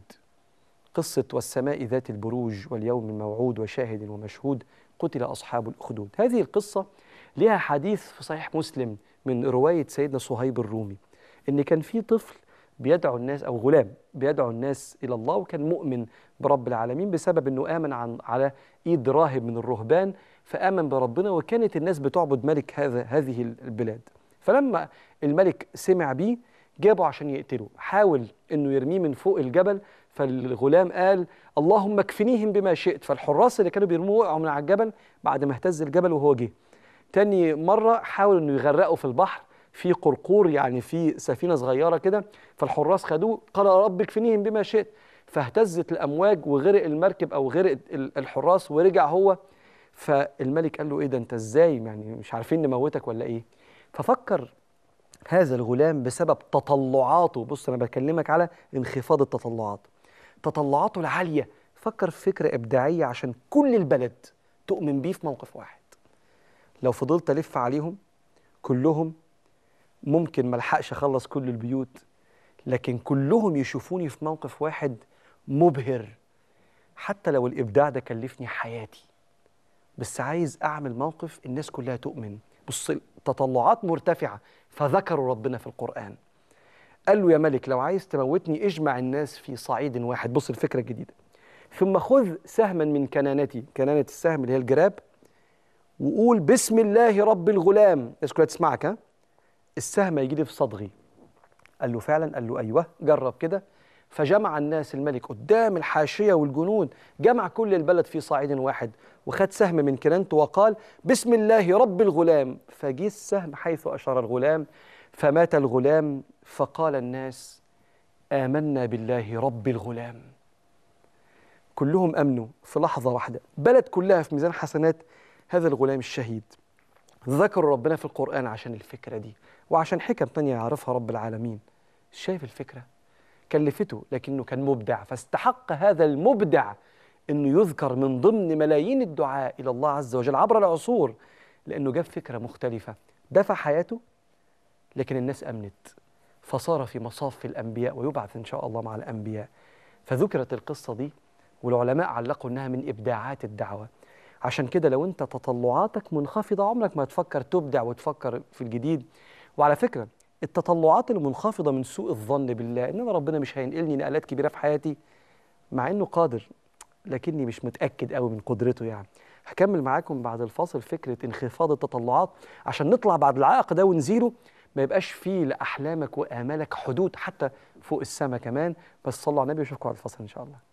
قصه والسماء ذات البروج واليوم الموعود وشاهد ومشهود قتل اصحاب الاخدود هذه القصه لها حديث في صحيح مسلم من روايه سيدنا صهيب الرومي ان كان في طفل بيدعو الناس او غلام بيدعو الناس الى الله وكان مؤمن برب العالمين بسبب انه امن عن على ايد راهب من الرهبان فامن بربنا وكانت الناس بتعبد ملك هذا هذه البلاد فلما الملك سمع بيه جابه عشان يقتله حاول انه يرميه من فوق الجبل فالغلام قال اللهم اكفنيهم بما شئت فالحراس اللي كانوا بيرموه وقعوا من على الجبل بعد ما اهتز الجبل وهو جه تاني مره حاول انه يغرقه في البحر في قرقور يعني في سفينه صغيره كده فالحراس خدوه قال رب اكفنيهم بما شئت فاهتزت الامواج وغرق المركب او غرق الحراس ورجع هو فالملك قال له ايه ده انت ازاي يعني مش عارفين نموتك ولا ايه ففكر هذا الغلام بسبب تطلعاته بص انا بكلمك على انخفاض التطلعات تطلعاته العاليه فكر في فكره ابداعيه عشان كل البلد تؤمن بيه في موقف واحد لو فضلت الف عليهم كلهم ممكن ما الحقش اخلص كل البيوت لكن كلهم يشوفوني في موقف واحد مبهر حتى لو الابداع ده كلفني حياتي بس عايز اعمل موقف الناس كلها تؤمن بص تطلعات مرتفعه فذكروا ربنا في القران قال له يا ملك لو عايز تموتني اجمع الناس في صعيد واحد بص الفكره الجديده ثم خذ سهما من كنانتي كنانه السهم اللي هي الجراب وقول بسم الله رب الغلام الناس كلها تسمعك ها السهم يجي لي في صدغي قال له فعلا قال له ايوه جرب كده فجمع الناس الملك قدام الحاشية والجنود جمع كل البلد في صعيد واحد وخد سهم من كنانته وقال بسم الله رب الغلام فجه السهم حيث أشار الغلام فمات الغلام فقال الناس آمنا بالله رب الغلام كلهم امنوا في لحظه واحده بلد كلها في ميزان حسنات هذا الغلام الشهيد ذكروا ربنا في القران عشان الفكره دي وعشان حكم تانية يعرفها رب العالمين شايف الفكره كلفته لكنه كان مبدع فاستحق هذا المبدع انه يذكر من ضمن ملايين الدعاء الى الله عز وجل عبر العصور لانه جاب فكره مختلفه دفع حياته لكن الناس امنت فصار في مصاف الانبياء ويبعث ان شاء الله مع الانبياء فذكرت القصه دي والعلماء علقوا انها من ابداعات الدعوه عشان كده لو انت تطلعاتك منخفضه عمرك ما تفكر تبدع وتفكر في الجديد وعلى فكره التطلعات المنخفضه من سوء الظن بالله ان انا ربنا مش هينقلني نقلات كبيره في حياتي مع انه قادر لكني مش متاكد قوي من قدرته يعني هكمل معاكم بعد الفاصل فكره انخفاض التطلعات عشان نطلع بعد العائق ده ونزيله ما يبقاش فيه لاحلامك وامالك حدود حتى فوق السماء كمان بس صلوا على النبي واشوفكم بعد الفاصل ان شاء الله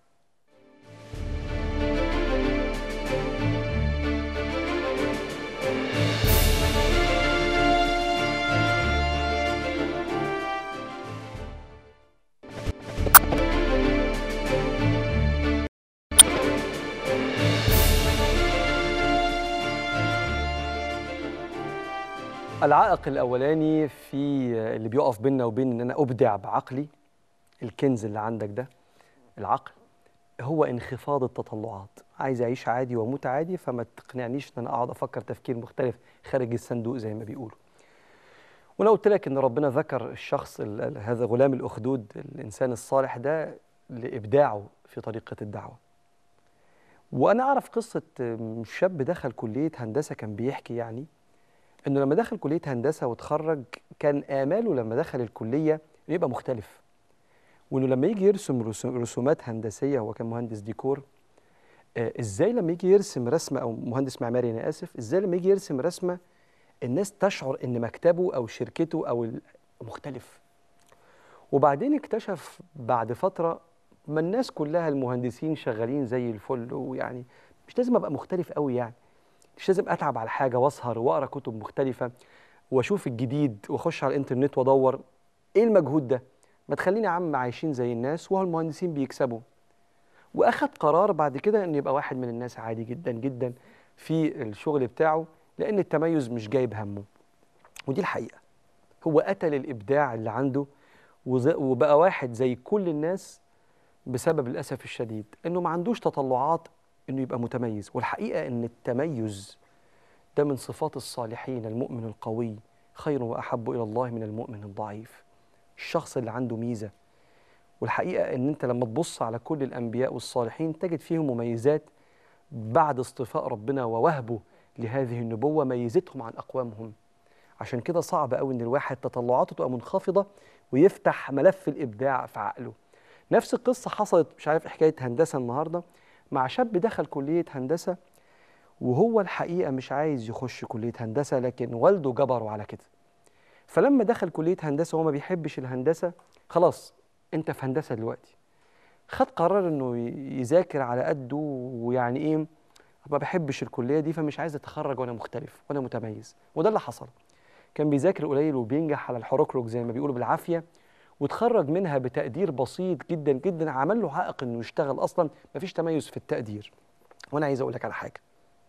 العائق الاولاني في اللي بيقف بيننا وبين ان انا ابدع بعقلي الكنز اللي عندك ده العقل هو انخفاض التطلعات عايز اعيش عادي واموت عادي فما تقنعنيش ان انا اقعد افكر تفكير مختلف خارج الصندوق زي ما بيقولوا وانا قلت لك ان ربنا ذكر الشخص ال- ال- هذا غلام الاخدود الانسان الصالح ده لابداعه في طريقه الدعوه وانا اعرف قصه م، شاب دخل كليه هندسه كان بيحكي يعني انه لما دخل كليه هندسه وتخرج كان اماله لما دخل الكليه إنه يبقى مختلف وانه لما يجي يرسم رسو- رسومات هندسيه هو كان مهندس ديكور آه ازاي لما يجي يرسم رسمه او مهندس معماري انا اسف ازاي لما يجي يرسم رسمه الناس تشعر ان مكتبه او شركته او ال- مختلف وبعدين اكتشف بعد فتره ما الناس كلها المهندسين شغالين زي الفل ويعني مش لازم ابقى مختلف قوي يعني مش لازم اتعب على حاجه واسهر واقرا كتب مختلفه واشوف الجديد واخش على الانترنت وادور ايه المجهود ده ما تخليني يا عم عايشين زي الناس وهو المهندسين بيكسبوا واخد قرار بعد كده انه يبقى واحد من الناس عادي جدا جدا في الشغل بتاعه لان التميز مش جايب همه ودي الحقيقه هو قتل الابداع اللي عنده وز- وبقى واحد زي كل الناس بسبب الاسف الشديد انه ما عندوش تطلعات انه يبقى متميز والحقيقه ان التميز ده من صفات الصالحين المؤمن القوي خير واحب الى الله من المؤمن الضعيف الشخص اللي عنده ميزه والحقيقه ان انت لما تبص على كل الانبياء والصالحين تجد فيهم مميزات بعد اصطفاء ربنا ووهبه لهذه النبوه ميزتهم عن اقوامهم عشان كده صعب قوي ان الواحد تطلعاته تبقى منخفضه ويفتح ملف الابداع في عقله نفس القصه حصلت مش عارف حكايه هندسه النهارده مع شاب دخل كليه هندسه وهو الحقيقه مش عايز يخش كليه هندسه لكن والده جبره على كده فلما دخل كليه هندسه وهو ما بيحبش الهندسه خلاص انت في هندسه دلوقتي خد قرار انه ي- يذاكر على قده ويعني ايه ما بحبش الكليه دي فمش عايز اتخرج وانا مختلف وانا متميز وده اللي حصل كان بيذاكر قليل وبينجح على الحركرك زي ما بيقولوا بالعافيه وتخرج منها بتقدير بسيط جدا جدا عمل له عائق انه يشتغل اصلا مفيش تميز في التقدير وانا عايز اقول لك على حاجه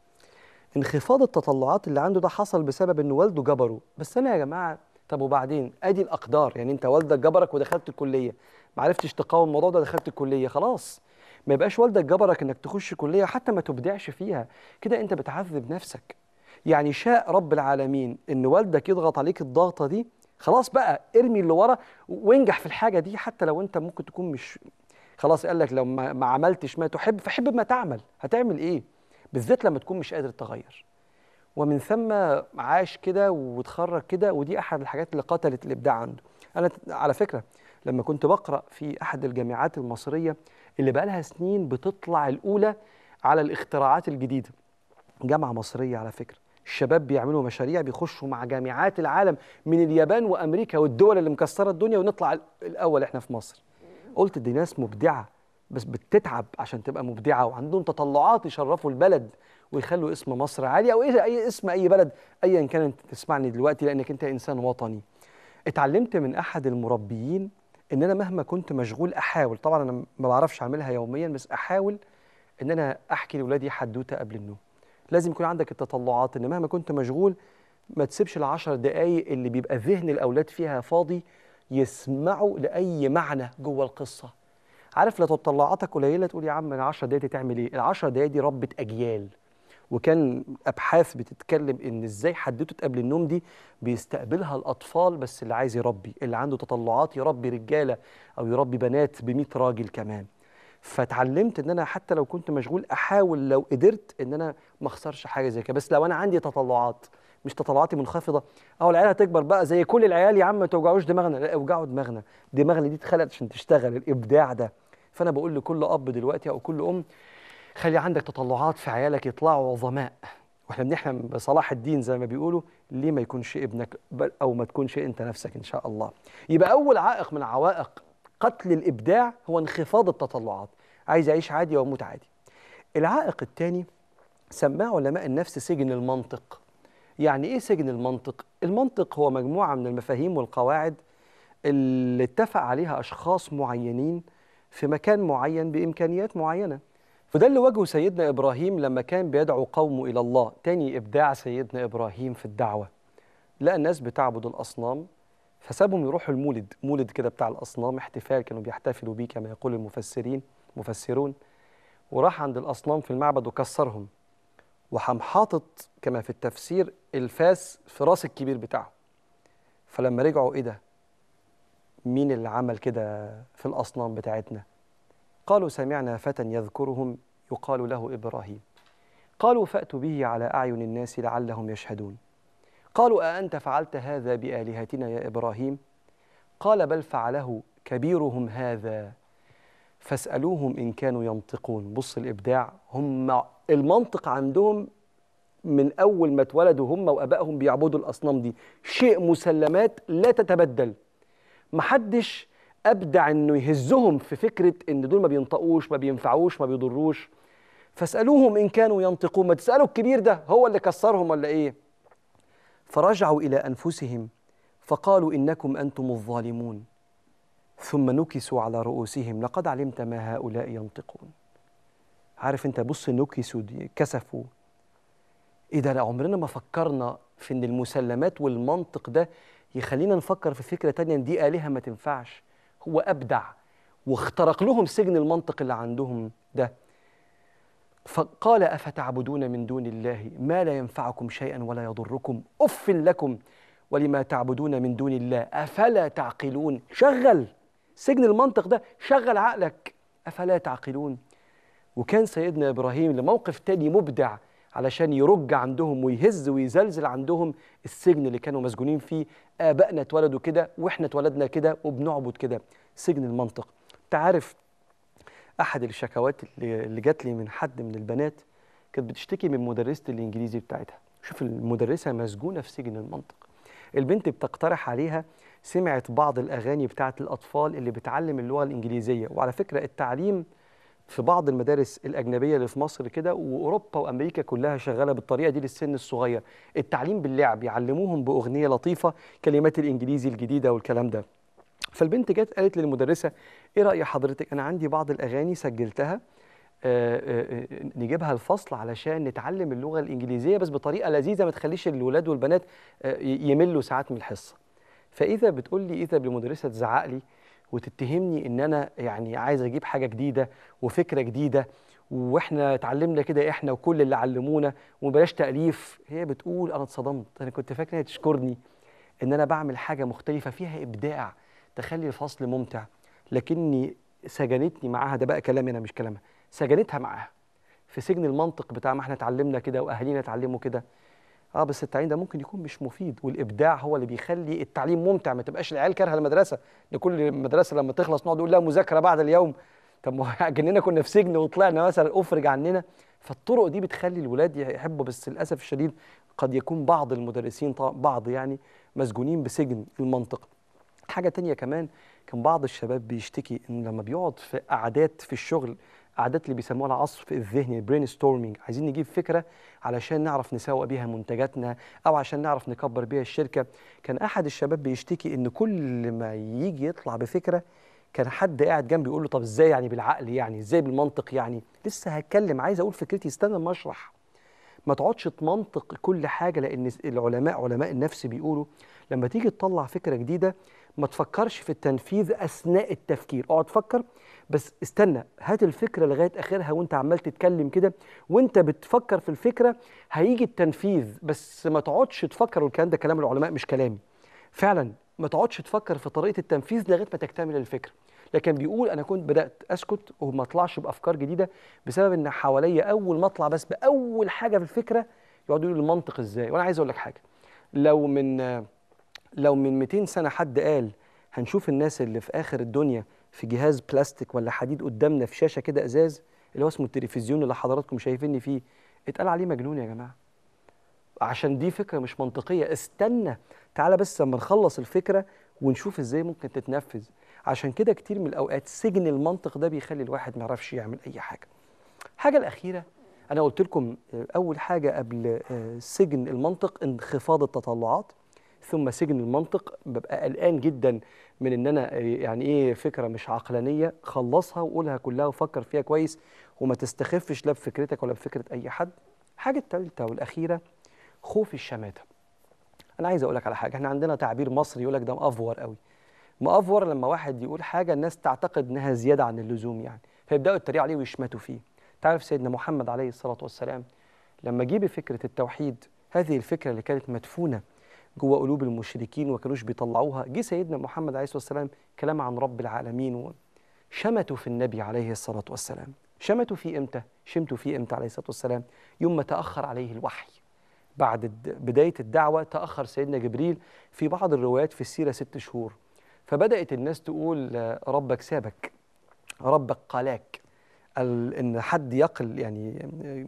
انخفاض التطلعات اللي عنده ده حصل بسبب ان والده جبره بس انا يا جماعه طب وبعدين ادي الاقدار يعني انت والدك جبرك ودخلت الكليه ما عرفتش تقاوم الموضوع ده دخلت الكليه خلاص ما يبقاش والدك جبرك انك تخش كليه حتى ما تبدعش فيها كده انت بتعذب نفسك يعني شاء رب العالمين ان والدك يضغط عليك الضغطه دي خلاص بقى ارمي اللي ورا وانجح في الحاجه دي حتى لو انت ممكن تكون مش خلاص قال لك لو ما, ما عملتش ما تحب فحب ما تعمل هتعمل ايه بالذات لما تكون مش قادر تغير ومن ثم عاش كده وتخرج كده ودي احد الحاجات اللي قتلت الابداع عنده انا ت- على فكره لما كنت بقرا في احد الجامعات المصريه اللي بقى لها سنين بتطلع الاولى على الاختراعات الجديده جامعه مصريه على فكره الشباب بيعملوا مشاريع بيخشوا مع جامعات العالم من اليابان وامريكا والدول اللي مكسره الدنيا ونطلع ال- الاول احنا في مصر قلت دي ناس مبدعه بس بتتعب عشان تبقى مبدعه وعندهم تطلعات يشرفوا البلد ويخلوا اسم مصر عالي او ايه اي اسم اي بلد ايا كان انت تسمعني دلوقتي لانك انت انسان وطني اتعلمت من احد المربيين ان انا مهما كنت مشغول احاول طبعا انا ما بعرفش اعملها يوميا بس احاول ان انا احكي لاولادي حدوته قبل النوم لازم يكون عندك التطلعات ان مهما كنت مشغول ما تسيبش العشر دقايق اللي بيبقى ذهن الاولاد فيها فاضي يسمعوا لاي معنى جوه القصه عارف لو تطلعاتك قليله تقول يا عم انا 10 دقايق دي تعمل ايه ال10 دقايق دي ربة اجيال وكان ابحاث بتتكلم ان ازاي حدوته قبل النوم دي بيستقبلها الاطفال بس اللي عايز يربي اللي عنده تطلعات يربي رجاله او يربي بنات ب راجل كمان فتعلمت ان انا حتى لو كنت مشغول احاول لو قدرت ان انا ما اخسرش حاجه زي كده بس لو انا عندي تطلعات مش تطلعاتي منخفضه او العيال هتكبر بقى زي كل العيال يا عم ما توجعوش دماغنا لا اوجعوا دماغنا دماغنا دي اتخلقت عشان تشتغل الابداع ده فانا بقول لكل اب دلوقتي او كل ام خلي عندك تطلعات في عيالك يطلعوا عظماء واحنا بنحلم بصلاح الدين زي ما بيقولوا ليه ما يكونش ابنك بل او ما تكونش انت نفسك ان شاء الله يبقى اول عائق من عوائق قتل الابداع هو انخفاض التطلعات عايز اعيش عادي واموت عادي العائق الثاني سماه علماء النفس سجن المنطق يعني ايه سجن المنطق المنطق هو مجموعه من المفاهيم والقواعد اللي اتفق عليها اشخاص معينين في مكان معين بامكانيات معينه وده اللي واجهه سيدنا ابراهيم لما كان بيدعو قومه الى الله تاني ابداع سيدنا ابراهيم في الدعوه لقى الناس بتعبد الاصنام فسابهم يروحوا المولد مولد كده بتاع الاصنام احتفال كانوا بيحتفلوا بيه كما يقول المفسرين مفسرون وراح عند الاصنام في المعبد وكسرهم وحم حاطط كما في التفسير الفاس في راس الكبير بتاعه فلما رجعوا ايه ده مين اللي عمل كده في الاصنام بتاعتنا قالوا سمعنا فتى يذكرهم يقال له ابراهيم قالوا فاتوا به على اعين الناس لعلهم يشهدون قالوا اانت فعلت هذا بالهتنا يا ابراهيم قال بل فعله كبيرهم هذا فاسالوهم ان كانوا ينطقون بص الابداع هم المنطق عندهم من اول ما اتولدوا هم وابائهم بيعبدوا الاصنام دي شيء مسلمات لا تتبدل محدش ابدع انه يهزهم في فكره ان دول ما بينطقوش ما بينفعوش ما بيضروش فاسالوهم ان كانوا ينطقون ما تسالوا الكبير ده هو اللي كسرهم ولا ايه فرجعوا الى انفسهم فقالوا انكم انتم الظالمون ثم نكسوا على رؤوسهم لقد علمت ما هؤلاء ينطقون عارف انت بص نكسوا دي كسفوا ايه ده لا عمرنا ما فكرنا في ان المسلمات والمنطق ده يخلينا نفكر في فكره تانية ان دي الهه ما تنفعش هو ابدع واخترق لهم سجن المنطق اللي عندهم ده فقال افتعبدون من دون الله ما لا ينفعكم شيئا ولا يضركم اف لكم ولما تعبدون من دون الله افلا تعقلون شغل سجن المنطق ده شغل عقلك افلا تعقلون وكان سيدنا ابراهيم لموقف تاني مبدع علشان يرج عندهم ويهز ويزلزل عندهم السجن اللي كانوا مسجونين فيه ابائنا اتولدوا كده واحنا اتولدنا كده وبنعبد كده سجن المنطق انت عارف احد الشكوات اللي اللي جات لي من حد من البنات كانت بتشتكي من مدرسه الانجليزي بتاعتها شوف المدرسه مسجونه في سجن المنطق البنت بتقترح عليها سمعت بعض الاغاني بتاعت الاطفال اللي بتعلم اللغه الانجليزيه وعلى فكره التعليم في بعض المدارس الأجنبية اللي في مصر كده وأوروبا وأمريكا كلها شغالة بالطريقة دي للسن الصغير التعليم باللعب يعلموهم بأغنية لطيفة كلمات الإنجليزي الجديدة والكلام ده فالبنت جت قالت للمدرسة إيه رأي حضرتك أنا عندي بعض الأغاني سجلتها آه، آه، آه، نجيبها الفصل علشان نتعلم اللغة الإنجليزية بس بطريقة لذيذة ما تخليش الولاد والبنات آه، ي- يملوا ساعات من الحصة فإذا بتقول لي إذا بالمدرسة تزعق لي وتتهمني ان انا يعني عايز اجيب حاجه جديده وفكره جديده واحنا اتعلمنا كده احنا وكل اللي علمونا وبلاش تاليف هي بتقول انا اتصدمت انا كنت فاكره هي تشكرني ان انا بعمل حاجه مختلفه فيها ابداع تخلي الفصل ممتع لكني سجنتني معاها ده بقى كلامي انا مش كلامها سجنتها معاها في سجن المنطق بتاع ما احنا اتعلمنا كده واهالينا اتعلموا كده اه بس التعليم ده ممكن يكون مش مفيد والابداع هو اللي بيخلي التعليم ممتع ما تبقاش العيال كارهه المدرسه لكل مدرسه لما تخلص نقعد نقول لها مذاكره بعد اليوم طب ما هو كاننا كنا في سجن وطلعنا مثلا افرج عننا فالطرق دي بتخلي الولاد يحبوا بس للاسف الشديد قد يكون بعض المدرسين طبعا بعض يعني مسجونين بسجن المنطق حاجه تانية كمان كان بعض الشباب بيشتكي ان لما بيقعد في قعدات في الشغل قعدات اللي بيسموها العصف الذهني برين ستورمينج عايزين نجيب فكره علشان نعرف نسوق بيها منتجاتنا او عشان نعرف نكبر بيها الشركه كان احد الشباب بيشتكي ان كل ما يجي يطلع بفكره كان حد قاعد جنبي يقول له طب ازاي يعني بالعقل يعني ازاي بالمنطق يعني لسه هتكلم عايز اقول فكرتي استنى ما اشرح ما تقعدش تمنطق كل حاجه لان العلماء علماء النفس بيقولوا لما تيجي تطلع فكره جديده ما تفكرش في التنفيذ اثناء التفكير اقعد فكر بس استنى هات الفكره لغايه اخرها وانت عمال تتكلم كده وانت بتفكر في الفكره هيجي التنفيذ بس ما تقعدش تفكر والكلام ده كلام العلماء مش كلامي فعلا ما تقعدش تفكر في طريقه التنفيذ لغايه ما تكتمل الفكره لكن بيقول انا كنت بدات اسكت وما اطلعش بافكار جديده بسبب ان حواليا اول ما اطلع بس باول حاجه في الفكره يقعدوا يقولوا المنطق ازاي وانا عايز اقول لك حاجه لو من لو من 200 سنه حد قال هنشوف الناس اللي في اخر الدنيا في جهاز بلاستيك ولا حديد قدامنا في شاشه كده ازاز اللي هو اسمه التلفزيون اللي حضراتكم شايفيني فيه اتقال عليه مجنون يا جماعه عشان دي فكره مش منطقيه استنى تعالى بس لما نخلص الفكره ونشوف ازاي ممكن تتنفذ عشان كده كتير من الاوقات سجن المنطق ده بيخلي الواحد ما يعرفش يعمل اي حاجه الحاجه الاخيره انا قلت لكم اول حاجه قبل سجن المنطق انخفاض التطلعات ثم سجن المنطق ببقى قلقان جدا من ان انا يعني ايه فكره مش عقلانيه خلصها وقولها كلها وفكر فيها كويس وما تستخفش لا بفكرتك ولا بفكره اي حد الحاجه الثالثه والاخيره خوف الشماته انا عايز اقول لك على حاجه احنا عندنا تعبير مصري يقول لك ده مأفور قوي مأفور لما واحد يقول حاجه الناس تعتقد انها زياده عن اللزوم يعني فيبداوا يتريقوا عليه ويشمتوا فيه تعرف سيدنا محمد عليه الصلاه والسلام لما جه بفكره التوحيد هذه الفكره اللي كانت مدفونه جوه قلوب المشركين وما كانوش بيطلعوها جه سيدنا محمد عليه الصلاه والسلام كلام عن رب العالمين وشمتوا في النبي عليه الصلاه والسلام شمتوا فيه امتى شمتوا فيه امتى عليه الصلاه والسلام يوم ما تاخر عليه الوحي بعد بدايه الدعوه تاخر سيدنا جبريل في بعض الروايات في السيره ست شهور فبدات الناس تقول ربك سابك ربك قلاك ان حد يقل يعني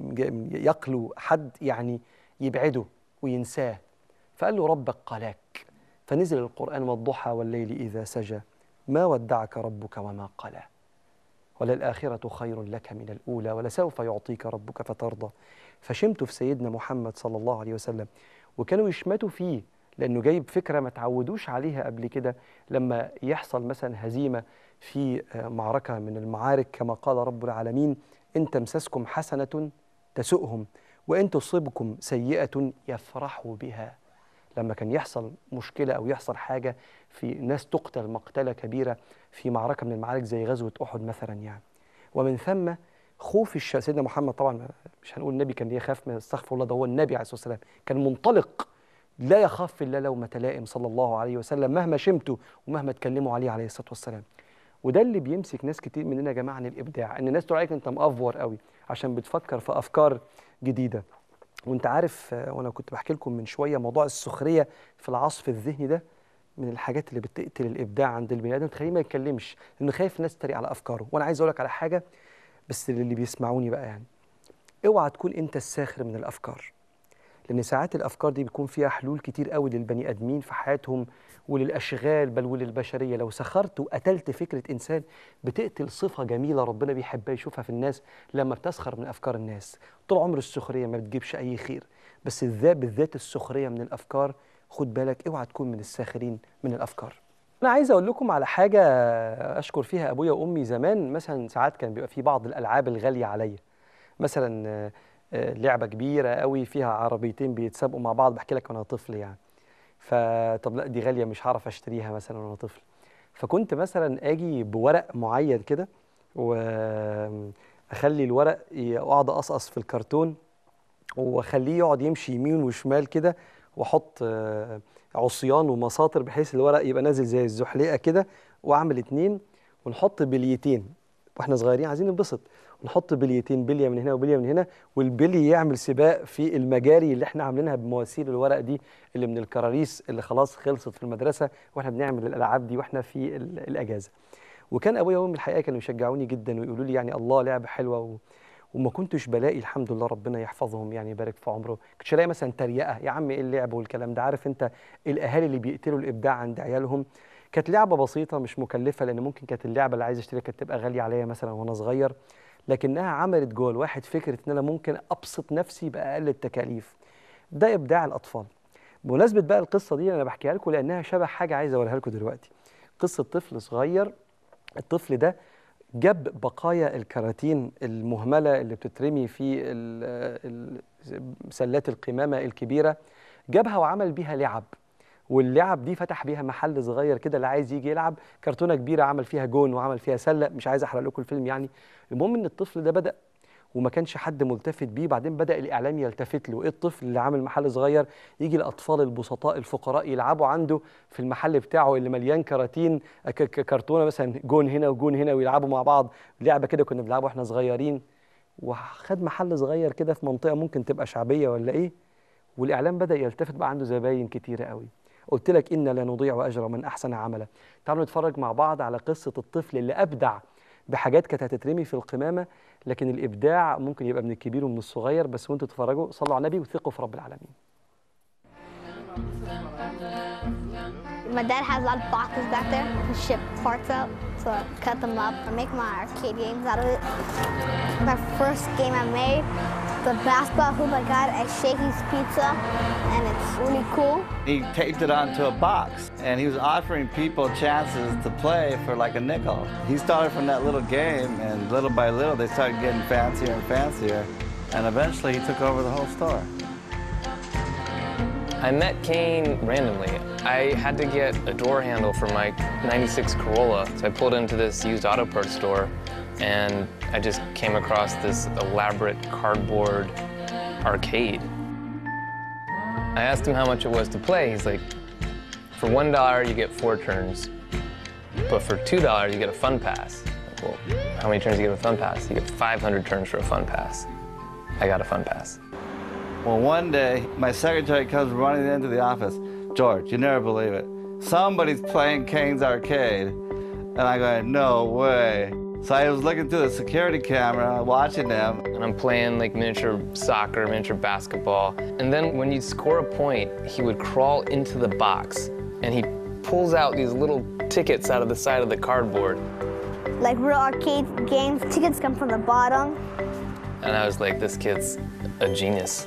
يقلو حد يعني يبعده وينساه فقال له ربك قلاك فنزل القرآن والضحى والليل إذا سجى ما ودعك ربك وما قلى وللآخرة خير لك من الأولى ولسوف يعطيك ربك فترضى فشمت في سيدنا محمد صلى الله عليه وسلم وكانوا يشمتوا فيه لأنه جايب فكرة ما تعودوش عليها قبل كده لما يحصل مثلا هزيمة في معركة من المعارك كما قال رب العالمين إن تمسسكم حسنة تسؤهم وإن تصبكم سيئة يفرحوا بها لما كان يحصل مشكلة أو يحصل حاجة في ناس تقتل مقتلة كبيرة في معركة من المعارك زي غزوة أحد مثلا يعني ومن ثم خوف الش... سيدنا محمد طبعا مش هنقول النبي كان يخاف من استغفر الله ده هو النبي عليه الصلاة والسلام كان منطلق لا يخاف إلا لومة لائم صلى الله عليه وسلم مهما شمته ومهما اتكلموا عليه عليه الصلاة والسلام وده اللي بيمسك ناس كتير مننا يا جماعة عن الإبداع إن الناس تقول عليك أنت مأفور قوي عشان بتفكر في أفكار جديدة وانت عارف وانا كنت بحكي لكم من شويه موضوع السخريه في العصف الذهني ده من الحاجات اللي بتقتل الابداع عند البني ادم تخليه ما يتكلمش لانه خايف الناس تتريق على افكاره وانا عايز اقول لك على حاجه بس للي بيسمعوني بقى يعني اوعى تكون انت الساخر من الافكار لان ساعات الافكار دي بيكون فيها حلول كتير قوي للبني ادمين في حياتهم وللاشغال بل وللبشريه لو سخرت وقتلت فكره انسان بتقتل صفه جميله ربنا بيحبها يشوفها في الناس لما بتسخر من افكار الناس طول عمر السخريه ما بتجيبش اي خير بس الذات بالذات السخريه من الافكار خد بالك اوعى تكون من الساخرين من الافكار انا عايز اقول لكم على حاجه اشكر فيها ابويا وامي زمان مثلا ساعات كان بيبقى في بعض الالعاب الغاليه عليا مثلا لعبه كبيره قوي فيها عربيتين بيتسابقوا مع بعض بحكي لك وانا طفل يعني فطب لا دي غاليه مش هعرف اشتريها مثلا وانا طفل فكنت مثلا اجي بورق معين كده واخلي الورق اقعد اقصقص في الكرتون واخليه يقعد يمشي يمين وشمال كده واحط عصيان ومساطر بحيث الورق يبقى نازل زي الزحليقه كده واعمل اتنين ونحط بليتين واحنا صغيرين عايزين ننبسط نحط بليتين بليه من هنا وبليه من هنا والبلي يعمل سباق في المجاري اللي احنا عاملينها بمواسير الورق دي اللي من الكراريس اللي خلاص خلصت في المدرسه واحنا بنعمل الالعاب دي واحنا في الاجازه وكان ابويا وامي الحقيقه كانوا يشجعوني جدا ويقولوا لي يعني الله لعبه حلوه و... وما كنتش بلاقي الحمد لله ربنا يحفظهم يعني يبارك في عمره كنتش الاقي مثلا تريقه يا عم ايه اللعب والكلام ده عارف انت الاهالي اللي بيقتلوا الابداع عند عيالهم كانت لعبه بسيطه مش مكلفه لان ممكن كانت اللعبه اللي عايز اشتريها كانت تبقى غاليه عليا مثلا وانا صغير لكنها عملت جوه الواحد فكره ان انا ممكن ابسط نفسي باقل التكاليف ده ابداع الاطفال بمناسبه بقى القصه دي انا بحكيها لكم لانها شبه حاجه عايز اقولها لكم دلوقتي قصه طفل صغير الطفل ده جاب بقايا الكراتين المهمله اللي بتترمي في ال- ال- سلات القمامه الكبيره جابها وعمل بيها لعب واللعب دي فتح بيها محل صغير كده اللي عايز يجي يلعب كرتونه كبيره عمل فيها جون وعمل فيها سله مش عايز احرق لكم الفيلم يعني المهم ان الطفل ده بدا وما كانش حد ملتفت بيه بعدين بدا الاعلام يلتفت له ايه الطفل اللي عامل محل صغير يجي الاطفال البسطاء الفقراء يلعبوا عنده في المحل بتاعه اللي مليان كراتين ك- ك- كرتونه مثلا جون هنا وجون هنا ويلعبوا مع بعض لعبه كده كنا بنلعبها واحنا صغيرين وخد محل صغير كده في منطقه ممكن تبقى شعبيه ولا ايه والاعلام بدا يلتفت بقى عنده زباين كتيره قوي قلت لك إنا لا نضيع أجر من أحسن عملا تعالوا نتفرج مع بعض على قصة الطفل اللي أبدع بحاجات كانت هتترمي في القمامة لكن الإبداع ممكن يبقى من الكبير ومن الصغير بس وانتوا تتفرجوا صلوا على النبي وثقوا في رب العالمين My dad has a lot of boxes back there. He ship parts out to cut them up and make my arcade games out of it. My first game I made, the basketball hoop I got at Shakey's Pizza, and it's really cool. He taped it onto a box and he was offering people chances to play for like a nickel. He started from that little game and little by little they started getting fancier and fancier and eventually he took over the whole store. I met Kane randomly. I had to get a door handle for my 96 Corolla, so I pulled into this used auto parts store and I just came across this elaborate cardboard arcade. I asked him how much it was to play. He's like, for $1 you get four turns, but for $2 you get a fun pass. Like, well, how many turns do you get a fun pass? You get 500 turns for a fun pass. I got a fun pass. Well, one day my secretary comes running into the office. George, you never believe it. Somebody's playing Kane's Arcade. And I go, no way. So I was looking through the security camera, watching them. and I'm playing like miniature soccer, miniature basketball. And then when you'd score a point, he would crawl into the box and he pulls out these little tickets out of the side of the cardboard. Like real arcade games, tickets come from the bottom. And I was like, this kid's a genius.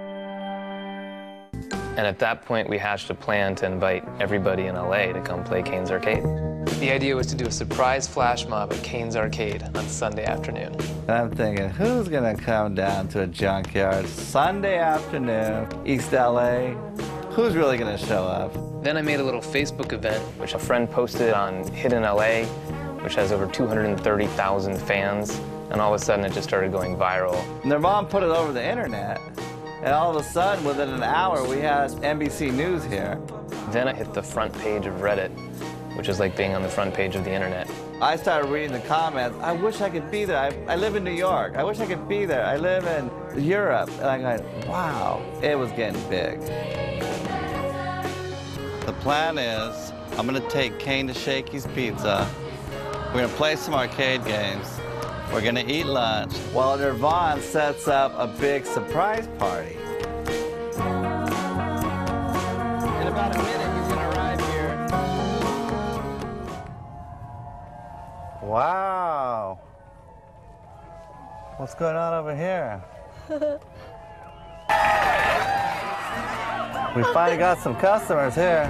And at that point, we hatched a plan to invite everybody in LA to come play Kane's Arcade. The idea was to do a surprise flash mob at Kane's Arcade on Sunday afternoon. And I'm thinking, who's gonna come down to a junkyard Sunday afternoon, East LA? Who's really gonna show up? Then I made a little Facebook event, which a friend posted on Hidden LA, which has over 230,000 fans. And all of a sudden, it just started going viral. And their mom put it over the internet. And all of a sudden, within an hour, we had NBC News here. Then I hit the front page of Reddit, which is like being on the front page of the internet. I started reading the comments. I wish I could be there. I, I live in New York. I wish I could be there. I live in Europe. And I'm going, wow, it was getting big. The plan is I'm going to take Kane to Shakey's Pizza. We're going to play some arcade games. We're going to eat lunch while Nirvan sets up a big surprise party. In about a minute, he's going to arrive here. Wow. What's going on over here? we finally got some customers here.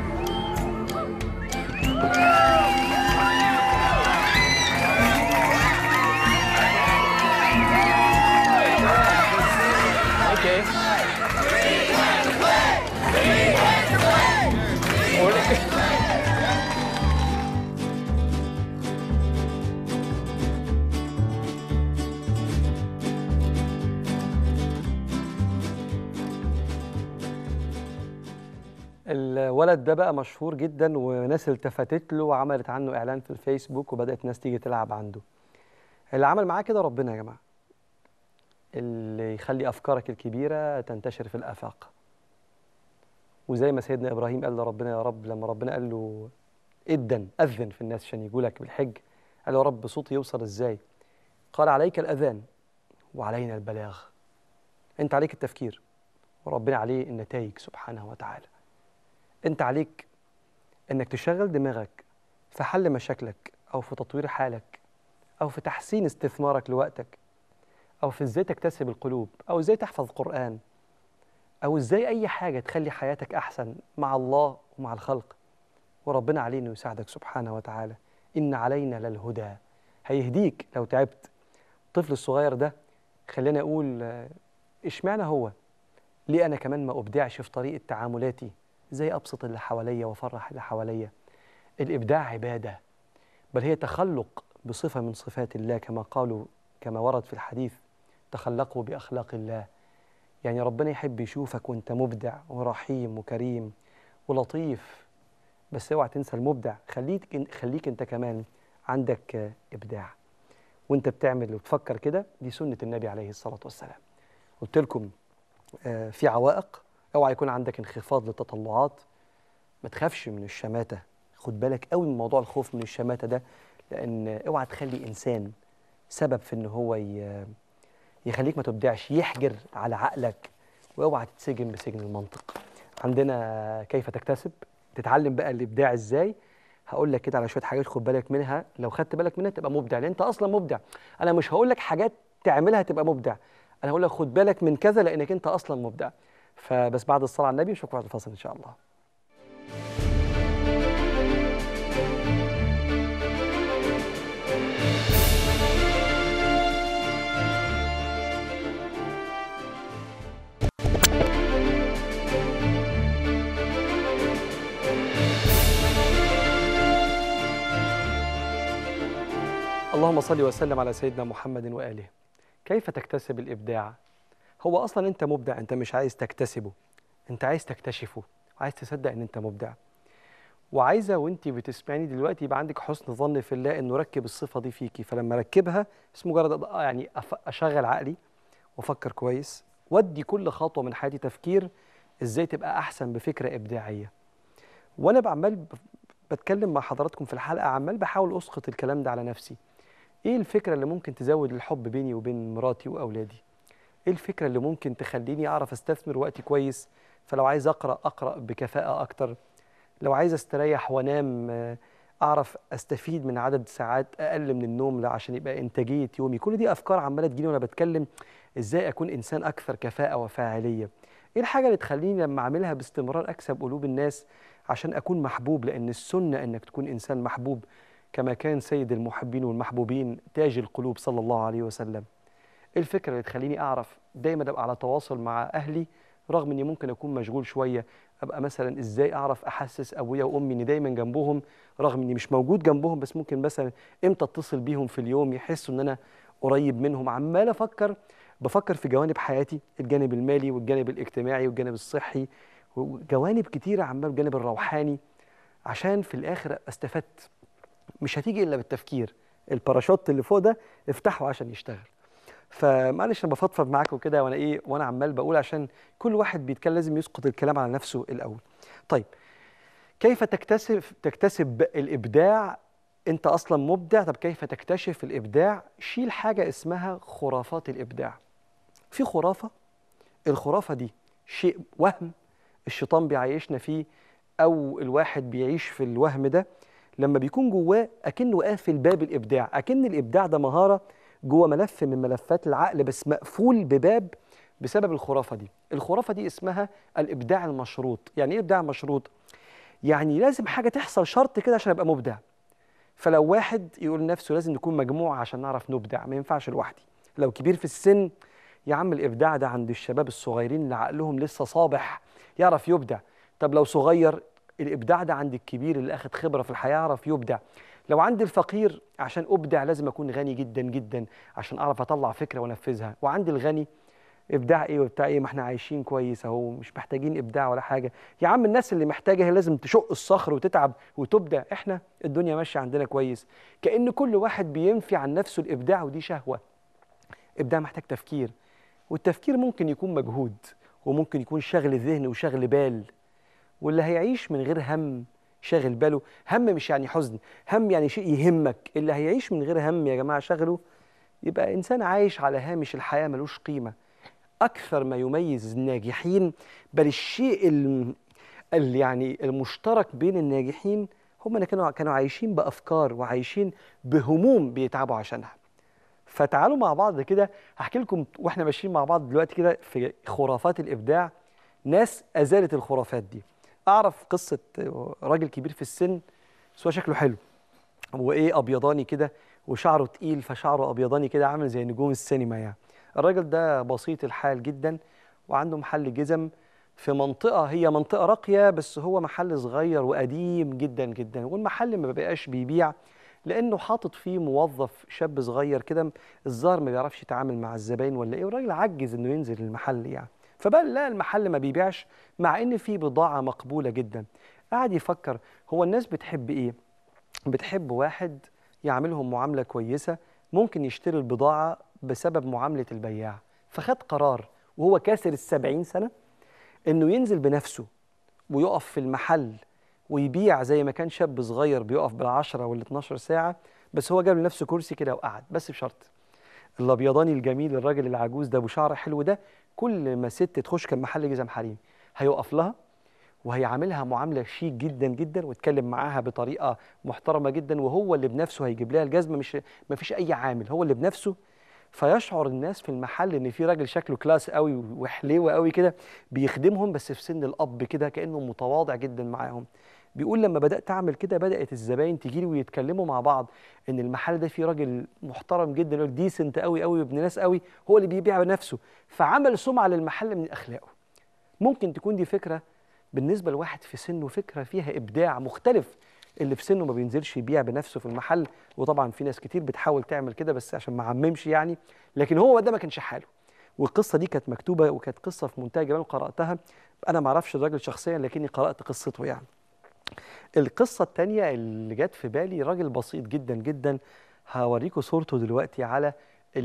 Okay. الولد ده بقى مشهور جدا وناس التفتت له وعملت عنه اعلان في الفيسبوك وبدات ناس تيجي تلعب عنده اللي عمل معاه كده ربنا يا جماعه اللي يخلي افكارك الكبيره تنتشر في الافاق وزي ما سيدنا ابراهيم قال لربنا يا رب لما ربنا قال له ادن اذن في الناس عشان يجوا لك بالحج قال له يا رب صوتي يوصل ازاي قال عليك الاذان وعلينا البلاغ انت عليك التفكير وربنا عليه النتائج سبحانه وتعالى انت عليك انك تشغل دماغك في حل مشاكلك أو في تطوير حالك أو في تحسين استثمارك لوقتك أو في إزاي تكتسب القلوب أو إزاي تحفظ قرآن أو إزاي أي حاجة تخلي حياتك أحسن مع الله ومع الخلق وربنا عليه إنه يساعدك سبحانه وتعالى إن علينا للهدى هيهديك لو تعبت الطفل الصغير ده خلينا أقول آه، إشمعنى هو ليه أنا كمان ما أبدعش في طريقة تعاملاتي زي أبسط اللي حواليا وأفرح اللي حواليا الإبداع عبادة بل هي تخلق بصفة من صفات الله كما قالوا كما ورد في الحديث تخلقوا بأخلاق الله يعني ربنا يحب يشوفك وانت مبدع ورحيم وكريم ولطيف بس اوعى تنسى المبدع خليك خليك انت كمان عندك آه، ابداع وانت بتعمل وتفكر كده دي سنة النبي عليه الصلاة والسلام قلت لكم آه، في عوائق اوعى يكون عندك انخفاض للتطلعات ما تخافش من الشماتة خد بالك قوي من موضوع الخوف من الشماتة ده لأن اوعى تخلي إنسان سبب في إن هو ي- يخليك ما تبدعش يحجر على عقلك واوعى تتسجن بسجن المنطق عندنا كيف تكتسب تتعلم بقى الإبداع إزاي هقول لك كده على شوية حاجات خد بالك منها لو خدت بالك منها تبقى مبدع لأن أنت أصلا مبدع أنا مش هقول لك حاجات تعملها تبقى مبدع أنا هقول لك خد بالك من كذا لأنك أنت أصلا مبدع فبس بعد الصلاة على النبي نشوفكم بعد الفاصل إن شاء الله اللهم صل وسلم على سيدنا محمد وآله كيف تكتسب الإبداع؟ هو أصلا أنت مبدع أنت مش عايز تكتسبه أنت عايز تكتشفه وعايز تصدق أن أنت مبدع وعايزة وأنت بتسمعني دلوقتي يبقى عندك حسن ظن في الله أنه ركب الصفة دي فيكي فلما ركبها بس مجرد أض- يعني أف- أشغل عقلي وأفكر كويس وأدي كل خطوة من حياتي تفكير إزاي تبقى أحسن بفكرة إبداعية وأنا بعمل ب- بتكلم مع حضراتكم في الحلقة عمال بحاول أسقط الكلام ده على نفسي ايه الفكره اللي ممكن تزود الحب بيني وبين مراتي واولادي ايه الفكره اللي ممكن تخليني اعرف استثمر وقتي كويس فلو عايز اقرا اقرا بكفاءه اكتر لو عايز استريح وانام آه، اعرف استفيد من عدد ساعات اقل من النوم لا عشان يبقى انتاجيه يومي كل دي افكار عماله تجيني وانا بتكلم ازاي اكون انسان اكثر كفاءه وفاعليه ايه الحاجه اللي تخليني لما اعملها باستمرار اكسب قلوب الناس عشان اكون محبوب لان السنه انك تكون انسان محبوب كما كان سيد المحبين والمحبوبين تاج القلوب صلى الله عليه وسلم ايه الفكره اللي تخليني اعرف دايما ابقى على تواصل مع اهلي رغم اني ممكن اكون مشغول شويه ابقى مثلا ازاي اعرف احسس ابويا وامي اني دايما جنبهم رغم اني مش موجود جنبهم بس ممكن مثلا امتى اتصل بيهم في اليوم يحسوا ان انا قريب منهم عمال افكر بفكر في جوانب حياتي الجانب المالي والجانب الاجتماعي والجانب الصحي وجوانب كتيره عمال الجانب الروحاني عشان في الاخر أبقى استفدت مش هتيجي الا بالتفكير الباراشوت اللي فوق ده افتحه عشان يشتغل فمعلش انا بفضفض معاكم كده وانا ايه وانا عمال بقول عشان كل واحد بيتكلم لازم يسقط الكلام على نفسه الاول طيب كيف تكتسب تكتسب الابداع انت اصلا مبدع طب كيف تكتشف الابداع شيل حاجه اسمها خرافات الابداع في خرافه الخرافه دي شيء وهم الشيطان بيعيشنا فيه او الواحد بيعيش في الوهم ده لما بيكون جواه اكنه قافل باب الابداع اكن الابداع ده مهاره جوه ملف من ملفات العقل بس مقفول بباب بسبب الخرافه دي الخرافه دي اسمها الابداع المشروط يعني ايه ابداع مشروط يعني لازم حاجه تحصل شرط كده عشان ابقى مبدع فلو واحد يقول لنفسه لازم نكون مجموعه عشان نعرف نبدع ما ينفعش لوحدي لو كبير في السن يا عم الابداع ده عند الشباب الصغيرين اللي عقلهم لسه صابح يعرف يبدع طب لو صغير الابداع ده عند الكبير اللي اخد خبره في الحياه يعرف يبدع لو عند الفقير عشان ابدع لازم اكون غني جدا جدا عشان اعرف اطلع فكره وانفذها وعند الغني ابداع ايه وبتاع ايه ما احنا عايشين كويس اهو مش محتاجين ابداع ولا حاجه يا عم الناس اللي محتاجه هي لازم تشق الصخر وتتعب وتبدع احنا الدنيا ماشيه عندنا كويس كان كل واحد بينفي عن نفسه الابداع ودي شهوه ابداع محتاج تفكير والتفكير ممكن يكون مجهود وممكن يكون شغل ذهن وشغل بال واللي هيعيش من غير هم شاغل باله هم مش يعني حزن هم يعني شيء يهمك اللي هيعيش من غير هم يا جماعه شغله يبقى انسان عايش على هامش الحياه ملوش قيمه اكثر ما يميز الناجحين بل الشيء ال- اللي يعني المشترك بين الناجحين هم كانوا كانوا عايشين بافكار وعايشين بهموم بيتعبوا عشانها فتعالوا مع بعض كده هحكي لكم واحنا ماشيين مع بعض دلوقتي كده في خرافات الابداع ناس ازالت الخرافات دي اعرف قصه راجل كبير في السن بس هو شكله حلو وايه ابيضاني كده وشعره تقيل فشعره ابيضاني كده عامل زي نجوم السينما يعني الراجل ده بسيط الحال جدا وعنده محل جزم في منطقة هي منطقة راقية بس هو محل صغير وقديم جدا جدا والمحل ما بقاش بيبيع لأنه حاطط فيه موظف شاب صغير كده الظاهر ما بيعرفش يتعامل مع الزباين ولا إيه والراجل عجز إنه ينزل المحل يعني فبقى لا المحل ما بيبيعش مع إن فيه بضاعة مقبولة جدا قعد يفكر هو الناس بتحب إيه؟ بتحب واحد يعملهم معاملة كويسة ممكن يشتري البضاعة بسبب معاملة البياع فخد قرار وهو كاسر السبعين سنة إنه ينزل بنفسه ويقف في المحل ويبيع زي ما كان شاب صغير بيقف بالعشرة وال 12 ساعة بس هو جاب لنفسه كرسي كده وقعد بس بشرط الابيضاني الجميل الراجل العجوز ده ابو شعر حلو ده كل ما ست تخش كان محل جزم حريم هيقف لها وهيعاملها معامله شيك جدا جدا ويتكلم معاها بطريقه محترمه جدا وهو اللي بنفسه هيجيب لها الجزمه مش ما فيش اي عامل هو اللي بنفسه فيشعر الناس في المحل ان في راجل شكله كلاس قوي وحليوه قوي كده بيخدمهم بس في سن الاب كده كانه متواضع جدا معاهم بيقول لما بدات اعمل كده بدات الزباين تجي لي ويتكلموا مع بعض ان المحل ده فيه راجل محترم جدا راجل ديسنت قوي قوي وابن ناس قوي هو اللي بيبيع بنفسه فعمل سمعه للمحل من اخلاقه ممكن تكون دي فكره بالنسبه لواحد في سنه فكره فيها ابداع مختلف اللي في سنه ما بينزلش يبيع بنفسه في المحل وطبعا في ناس كتير بتحاول تعمل كده بس عشان ما عممش يعني لكن هو ده ما كانش حاله والقصه دي كانت مكتوبه وكانت قصه في منتهى الجمال قراتها انا ما اعرفش الراجل شخصيا لكني قرات قصته يعني القصة التانية اللي جت في بالي راجل بسيط جدا جدا هوريكم صورته دلوقتي على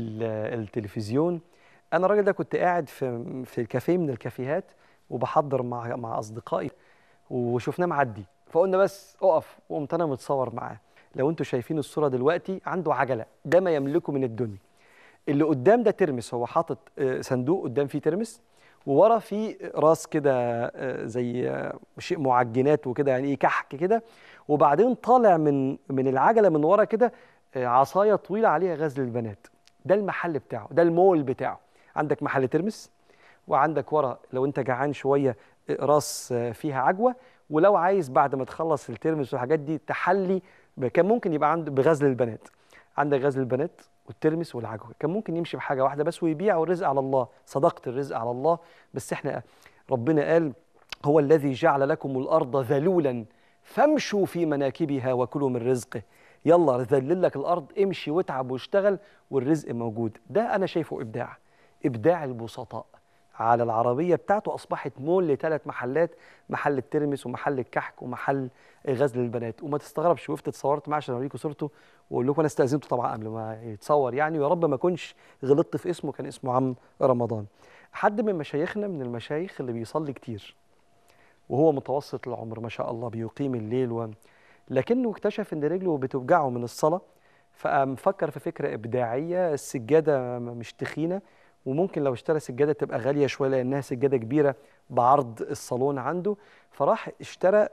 التلفزيون أنا الراجل ده كنت قاعد في في كافيه من الكافيهات وبحضر مع مع أصدقائي وشفناه معدي فقلنا بس أقف وقمت أنا متصور معاه لو أنتوا شايفين الصورة دلوقتي عنده عجلة ده ما يملكه من الدنيا اللي قدام ده ترمس هو حاطط صندوق قدام فيه ترمس وورا في راس كده زي شيء معجنات وكده يعني ايه كحك كده وبعدين طالع من من العجله من ورا كده عصايه طويله عليها غزل البنات ده المحل بتاعه ده المول بتاعه عندك محل ترمس وعندك ورا لو انت جعان شويه راس فيها عجوه ولو عايز بعد ما تخلص الترمس والحاجات دي تحلي كان ممكن يبقى عنده بغزل البنات عندك غزل البنات والترمس والعجوه كان ممكن يمشي بحاجه واحده بس ويبيع والرزق على الله صدقت الرزق على الله بس احنا ربنا قال هو الذي جعل لكم الارض ذلولا فامشوا في مناكبها وكلوا من رزقه يلا ذلل لك الارض امشي واتعب واشتغل والرزق موجود ده انا شايفه ابداع ابداع البسطاء على العربيه بتاعته اصبحت مول لثلاث محلات محل الترمس ومحل الكحك ومحل غزل البنات وما تستغربش وقفت اتصورت معاه عشان اوريكم صورته واقول لكم انا استاذنته طبعا قبل ما يتصور يعني ويا رب ما اكونش غلطت في اسمه كان اسمه عم رمضان حد من مشايخنا من المشايخ اللي بيصلي كتير وهو متوسط العمر ما شاء الله بيقيم الليل و... لكنه اكتشف ان رجله بتوجعه من الصلاه فقام فكر في فكره ابداعيه السجاده مش تخينه وممكن لو اشترى سجاده تبقى غاليه شويه لانها سجاده كبيره بعرض الصالون عنده فراح اشترى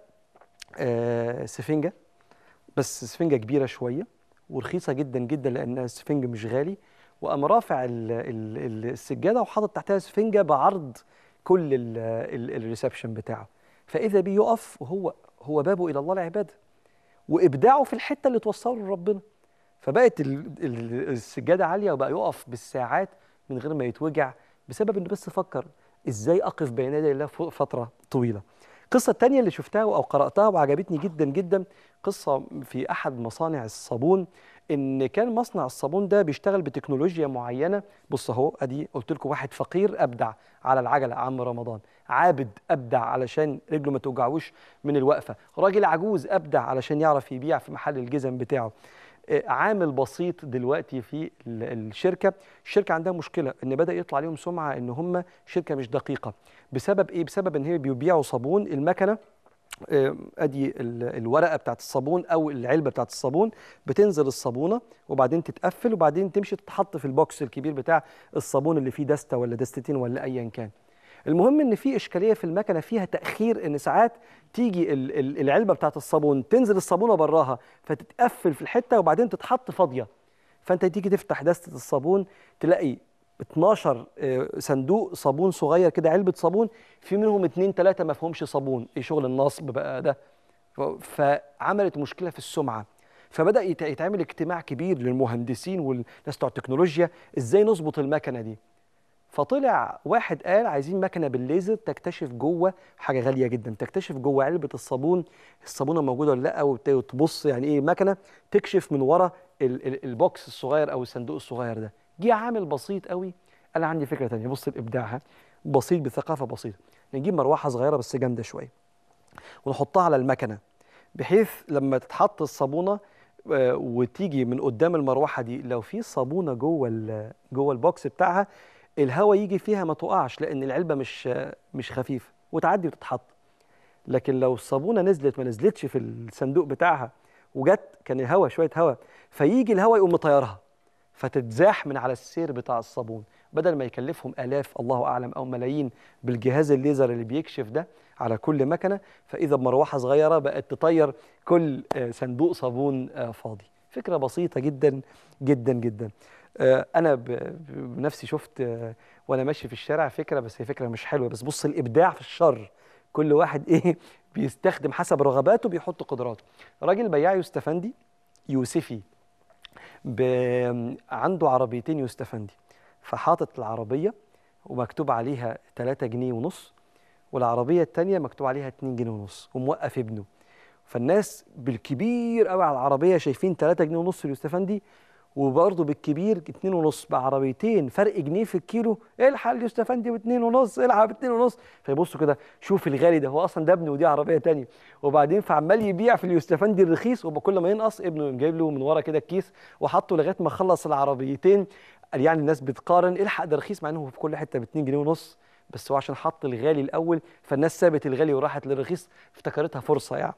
آه سفنجه بس سفنجه كبيره شويه ورخيصه جدا جدا لان السفنج مش غالي وقام رافع ال ال السجاده وحاطط تحتها سفنجه بعرض كل الريسبشن بتاعه فاذا بيه يقف وهو هو بابه الى الله العباده وابداعه في الحته اللي توصله لربنا فبقت السجاده عاليه وبقى يقف بالساعات من غير ما يتوجع بسبب انه بس فكر ازاي اقف بين يدي الله فتره طويله القصه الثانيه اللي شفتها او قراتها وعجبتني جدا جدا قصه في احد مصانع الصابون ان كان مصنع الصابون ده بيشتغل بتكنولوجيا معينه بص اهو ادي قلت لكم واحد فقير ابدع على العجله عم رمضان عابد ابدع علشان رجله ما توجعوش من الوقفه راجل عجوز ابدع علشان يعرف يبيع في محل الجزم بتاعه عامل بسيط دلوقتي في الشركه الشركه عندها مشكله ان بدا يطلع عليهم سمعه ان هم شركه مش دقيقه بسبب ايه بسبب ان هي بيبيعوا صابون المكنه ادي الورقه بتاعت الصابون او العلبه بتاعت الصابون بتنزل الصابونه وبعدين تتقفل وبعدين تمشي تتحط في البوكس الكبير بتاع الصابون اللي فيه دسته ولا دستتين ولا ايا كان المهم ان في اشكاليه في المكنه فيها تاخير ان ساعات تيجي ال- ال- العلبه بتاعه الصابون تنزل الصابونه براها فتتقفل في الحته وبعدين تتحط فاضيه فانت تيجي تفتح دستة الصابون تلاقي 12 آه، صندوق صابون صغير كده علبة صابون في منهم اتنين تلاتة ما فيهمش صابون ايه شغل النصب بقى ده ف- فعملت مشكلة في السمعة فبدأ يت- يتعمل اجتماع كبير للمهندسين والناس بتوع التكنولوجيا ازاي نظبط المكنة دي فطلع واحد قال عايزين مكنه بالليزر تكتشف جوه حاجه غاليه جدا تكتشف جوه علبه الصابون الصابونه موجوده ولا لا وت- وتبص يعني ايه مكنه تكشف من ورا ال- ال- البوكس الصغير او الصندوق الصغير ده جه عامل بسيط قوي قال عندي فكره تانية بص الابداع ها بسيط بثقافه بسيطه نجيب مروحه صغيره بس جامده شويه ونحطها على المكنه بحيث لما تتحط الصابونه آه، وتيجي من قدام المروحه دي لو في صابونه جوه ال- جوه البوكس بتاعها الهواء يجي فيها ما تقعش لان العلبه مش آه، مش خفيفه وتعدي وتتحط لكن لو الصابونه نزلت ما نزلتش في الصندوق بتاعها وجت كان الهواء شويه هواء فيجي الهواء يقوم مطيرها فتتزاح من على السير بتاع الصابون بدل ما يكلفهم آلاف الله أعلم أو ملايين بالجهاز الليزر اللي بيكشف ده على كل مكنة فإذا بمروحة صغيرة بقت تطير كل آه، صندوق صابون آه، فاضي فكرة بسيطة جدا جدا جدا آه، أنا ب- ب- بنفسي شفت آه، وأنا ماشي في الشارع فكرة بس هي فكرة مش حلوة بس بص الإبداع في الشر كل واحد إيه بيستخدم حسب رغباته بيحط قدراته راجل بياع يوستفندي يوسفي ب... عنده عربيتين يوستفندي فحاطط العربية ومكتوب عليها 3 جنيه ونص والعربية التانية مكتوب عليها 2 جنيه ونص وموقف ابنه فالناس بالكبير قوي على العربية شايفين 3 جنيه ونص اليوستفندي وبرضه بالكبير 2 ونص بعربيتين فرق جنيه في الكيلو الحق اليوستفندي ب 2 ونص الحق ب 2 ونص فيبصوا كده شوف الغالي ده هو اصلا ده ابنه ودي عربيه تانية وبعدين فعمال يبيع في اليوستفندي الرخيص وكل ما ينقص ابنه يقوم جايب له من ورا كده الكيس وحطه لغايه ما خلص العربيتين قال يعني الناس بتقارن الحق ده رخيص مع انه في كل حته ب 2 جنيه ونص بس هو عشان حط الغالي الاول فالناس سابت الغالي وراحت للرخيص افتكرتها فرصه يعني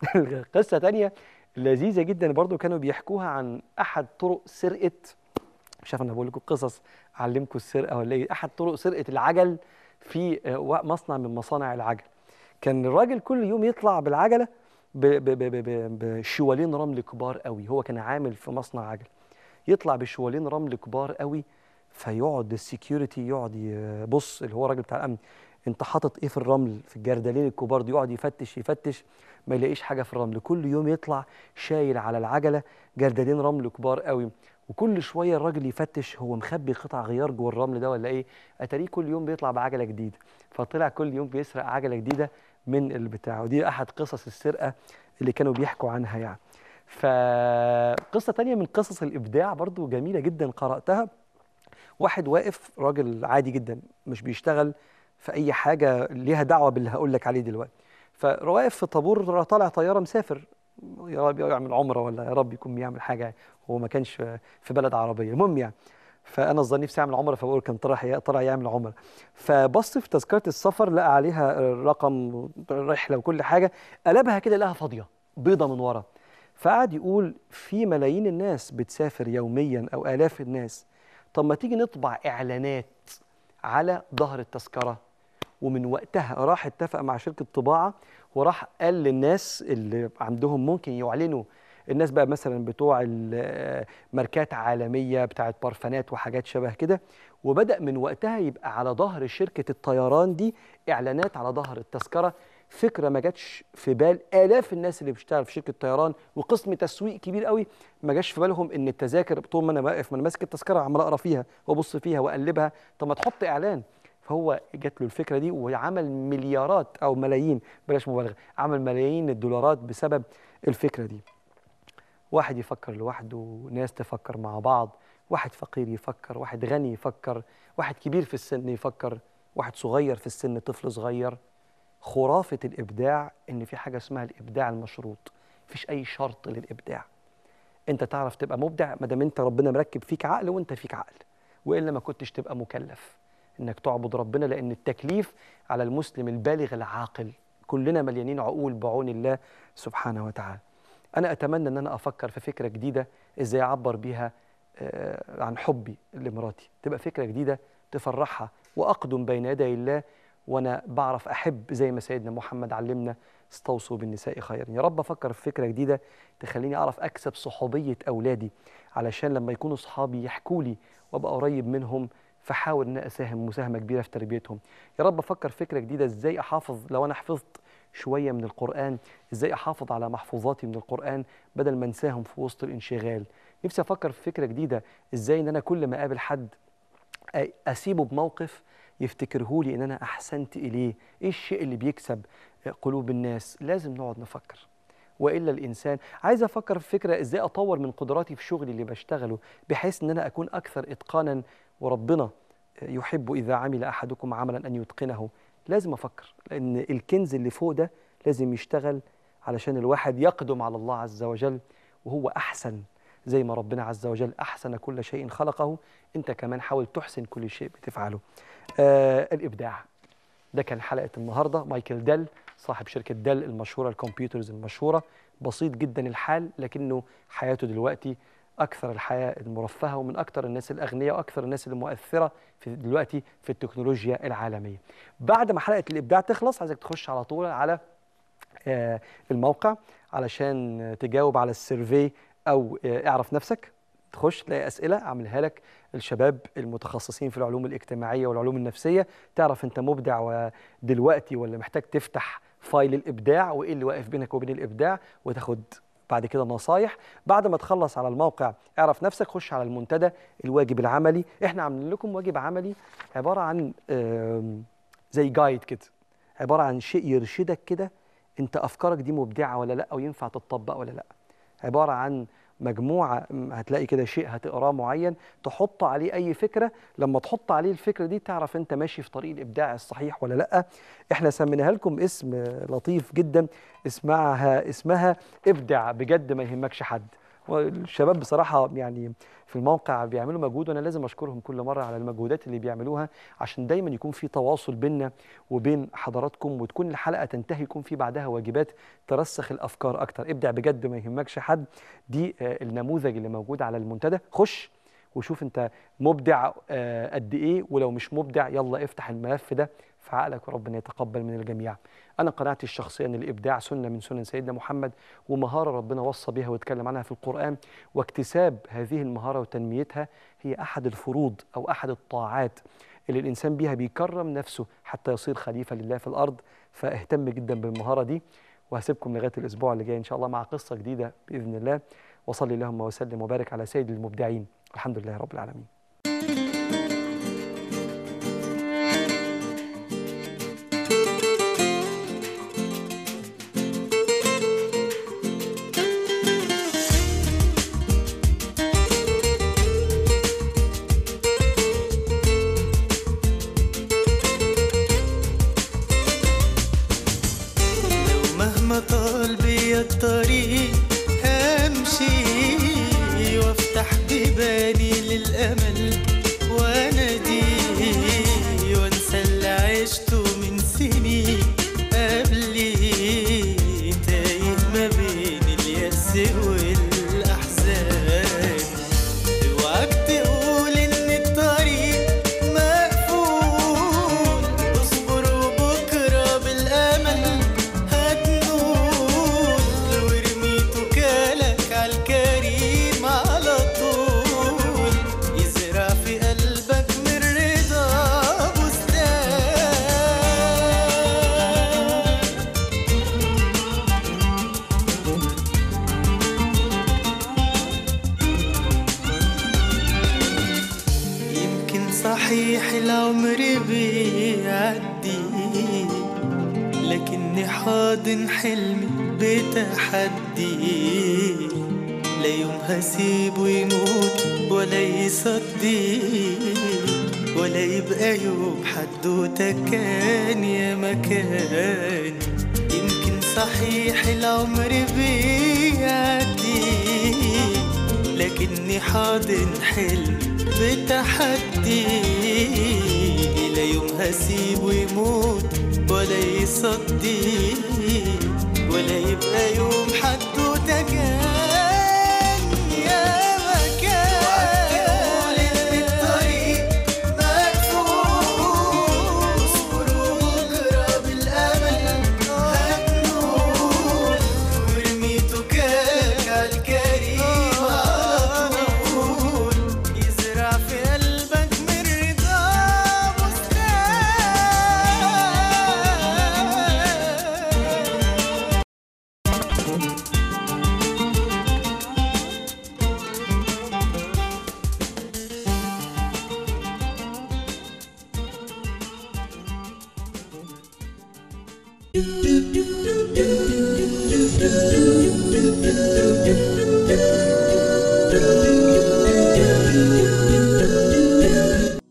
قصه تانية لذيذه جدا برضو كانوا بيحكوها عن احد طرق سرقه مش عارف انا بقول لكم قصص اعلمكم السرقه ولا ايه احد طرق سرقه العجل في آه، و- مصنع من مصانع العجل كان الراجل كل يوم يطلع بالعجله ب- ب- ب- ب- ب- بشوالين رمل كبار قوي هو كان عامل في مصنع عجل يطلع بشوالين رمل كبار قوي فيقعد السكيورتي يقعد يبص اللي هو الراجل بتاع الامن انت حاطط ايه في الرمل في الجردلين الكبار دي يقعد يفتش يفتش ما يلاقيش حاجه في الرمل كل يوم يطلع شايل على العجله جردلين رمل كبار قوي وكل شويه الراجل يفتش هو مخبي قطع غيار جوه الرمل ده ولا ايه اتاريه كل يوم بيطلع بعجله جديده فطلع كل يوم بيسرق عجله جديده من البتاع ودي احد قصص السرقه اللي كانوا بيحكوا عنها يعني فقصه تانية من قصص الابداع برضو جميله جدا قراتها واحد واقف راجل عادي جدا مش بيشتغل في اي حاجه ليها دعوه باللي هقول لك عليه دلوقتي فواقف في طابور طالع طياره مسافر يا رب يعمل عمره ولا يا رب يكون بيعمل حاجه هو ما كانش في بلد عربيه المهم يعني فانا الظن نفسي اعمل عمره فبقول كان طلع طلع يعمل عمره فبص في تذكره السفر لقى عليها رقم رحله وكل حاجه قلبها كده لقاها فاضيه بيضه من ورا فقعد يقول في ملايين الناس بتسافر يوميا او الاف الناس طب ما تيجي نطبع اعلانات على ظهر التذكره ومن وقتها راح اتفق مع شركه طباعه وراح قال للناس اللي عندهم ممكن يعلنوا الناس بقى مثلا بتوع ال- ماركات عالميه بتاعت بارفانات وحاجات شبه كده وبدا من وقتها يبقى على ظهر شركه الطيران دي اعلانات على ظهر التذكره فكره ما جاتش في بال الاف الناس اللي بتشتغل في شركه طيران وقسم تسويق كبير قوي ما جاش في بالهم ان التذاكر طول ما انا واقف ما انا ماسك التذكره عمال اقرا فيها وابص فيها واقلبها طب ما تحط اعلان فهو جات له الفكره دي وعمل مليارات او ملايين بلاش مبالغه عمل ملايين الدولارات بسبب الفكره دي واحد يفكر لوحده ناس تفكر مع بعض واحد فقير يفكر واحد غني يفكر واحد كبير في السن يفكر واحد صغير في السن طفل صغير خرافة الإبداع إن في حاجة اسمها الإبداع المشروط مفيش أي شرط للإبداع أنت تعرف تبقى مبدع ما دام أنت ربنا مركب فيك عقل وأنت فيك عقل وإلا ما كنتش تبقى مكلف إنك تعبد ربنا لأن التكليف على المسلم البالغ العاقل كلنا مليانين عقول بعون الله سبحانه وتعالى أنا أتمنى إن أنا أفكر في فكرة جديدة إزاي أعبر بيها آه، عن حبي لمراتي تبقى فكرة جديدة تفرحها وأقدم بين يدي الله وانا بعرف احب زي ما سيدنا محمد علمنا استوصوا بالنساء خيرا يا رب افكر في فكره جديده تخليني اعرف اكسب صحوبيه اولادي علشان لما يكونوا صحابي يحكوا لي وابقى قريب منهم فحاول ان اساهم مساهمه كبيره في تربيتهم يا رب افكر في فكره جديده ازاي احافظ لو انا حفظت شويه من القران ازاي احافظ على محفوظاتي من القران بدل ما انساهم في وسط الانشغال نفسي افكر في فكره جديده ازاي ان انا كل ما اقابل حد أ- اسيبه بموقف يفتكره لي ان انا احسنت اليه ايه الشيء اللي بيكسب قلوب الناس لازم نقعد نفكر والا الانسان عايز افكر في فكره ازاي اطور من قدراتي في شغلي اللي بشتغله بحيث ان انا اكون اكثر اتقانا وربنا يحب اذا عمل احدكم عملا ان يتقنه لازم افكر لان الكنز اللي فوق ده لازم يشتغل علشان الواحد يقدم على الله عز وجل وهو احسن زي ما ربنا عز وجل احسن كل شيء خلقه انت كمان حاول تحسن كل شيء بتفعله آه الابداع ده كان حلقه النهارده مايكل ديل صاحب شركه ديل المشهوره الكمبيوترز المشهوره بسيط جدا الحال لكنه حياته دلوقتي اكثر الحياه المرفهه ومن اكثر الناس الاغنياء واكثر الناس المؤثره في دلوقتي في التكنولوجيا العالميه بعد ما حلقه الابداع تخلص عايزك تخش على طول على آه، الموقع علشان تجاوب على السيرفي او آه، اعرف نفسك تخش تلاقي اسئله اعملها لك الشباب المتخصصين في العلوم الاجتماعيه والعلوم النفسيه تعرف انت مبدع دلوقتي ولا محتاج تفتح فايل الابداع وايه اللي واقف بينك وبين الابداع وتاخد بعد كده نصايح بعد ما تخلص على الموقع اعرف نفسك خش على المنتدى الواجب العملي احنا عاملين لكم واجب عملي عباره عن آم، زي جايد كده عباره عن شيء يرشدك كده انت افكارك دي مبدعه ولا لا او ينفع تتطبق ولا لا عباره عن مجموعه م، هتلاقي كده شيء هتقراه معين تحط عليه اي فكره لما تحط عليه الفكره دي تعرف انت ماشي في طريق الابداع الصحيح ولا لا احنا سميناها لكم اسم لطيف جدا اسمها اسمها ابدع بجد ما يهمكش حد والشباب بصراحه يعني في الموقع بيعملوا مجهود وانا لازم اشكرهم كل مره على المجهودات اللي بيعملوها عشان دايما يكون في تواصل بيننا وبين حضراتكم وتكون الحلقه تنتهي يكون في بعدها واجبات ترسخ الافكار اكتر ابدع بجد ما يهمكش حد دي آه، النموذج اللي موجود على المنتدى خش وشوف انت مبدع آه، قد ايه ولو مش مبدع يلا افتح الملف ده في عقلك وربنا يتقبل من الجميع انا قناعتي الشخصيه ان الابداع سنه من سنن سيدنا محمد ومهاره ربنا وصى بها واتكلم عنها في القران واكتساب هذه المهاره وتنميتها هي احد الفروض او احد الطاعات اللي الانسان بيها بيكرم نفسه حتى يصير خليفه لله في الارض فاهتم جدا بالمهاره دي وهسيبكم لغايه الاسبوع اللي جاي ان شاء الله مع قصه جديده باذن الله وصلي اللهم وسلم وبارك على سيد المبدعين الحمد لله رب العالمين لو مهما طال بيا الطريق همشي وافتح بيباني للامل وانادي وانسى اللي عشته من سنين قبلي تايه ما بين اليأس والاحزان اوعاك تقول ان الطريق مقفول اصبر وبكره بالامل هتنول وارمي توكالك عالكريم على طول يزرع في قلبك من رضا بستان يمكن صحيح العمر بيعدي لكني حاضن حلمي بتحدي لا يوم هسيبه يموت ولا يصدي ولا يبقى يوم حدوته كان يا مكان يمكن صحيح العمر بيعدي لكني حاضن حلم بتحدي لا يوم هسيبه يموت ولا يصدي ولا يبقى يوم حدوته كان يا مكان تقول ان الطريق مقفول اصبر you.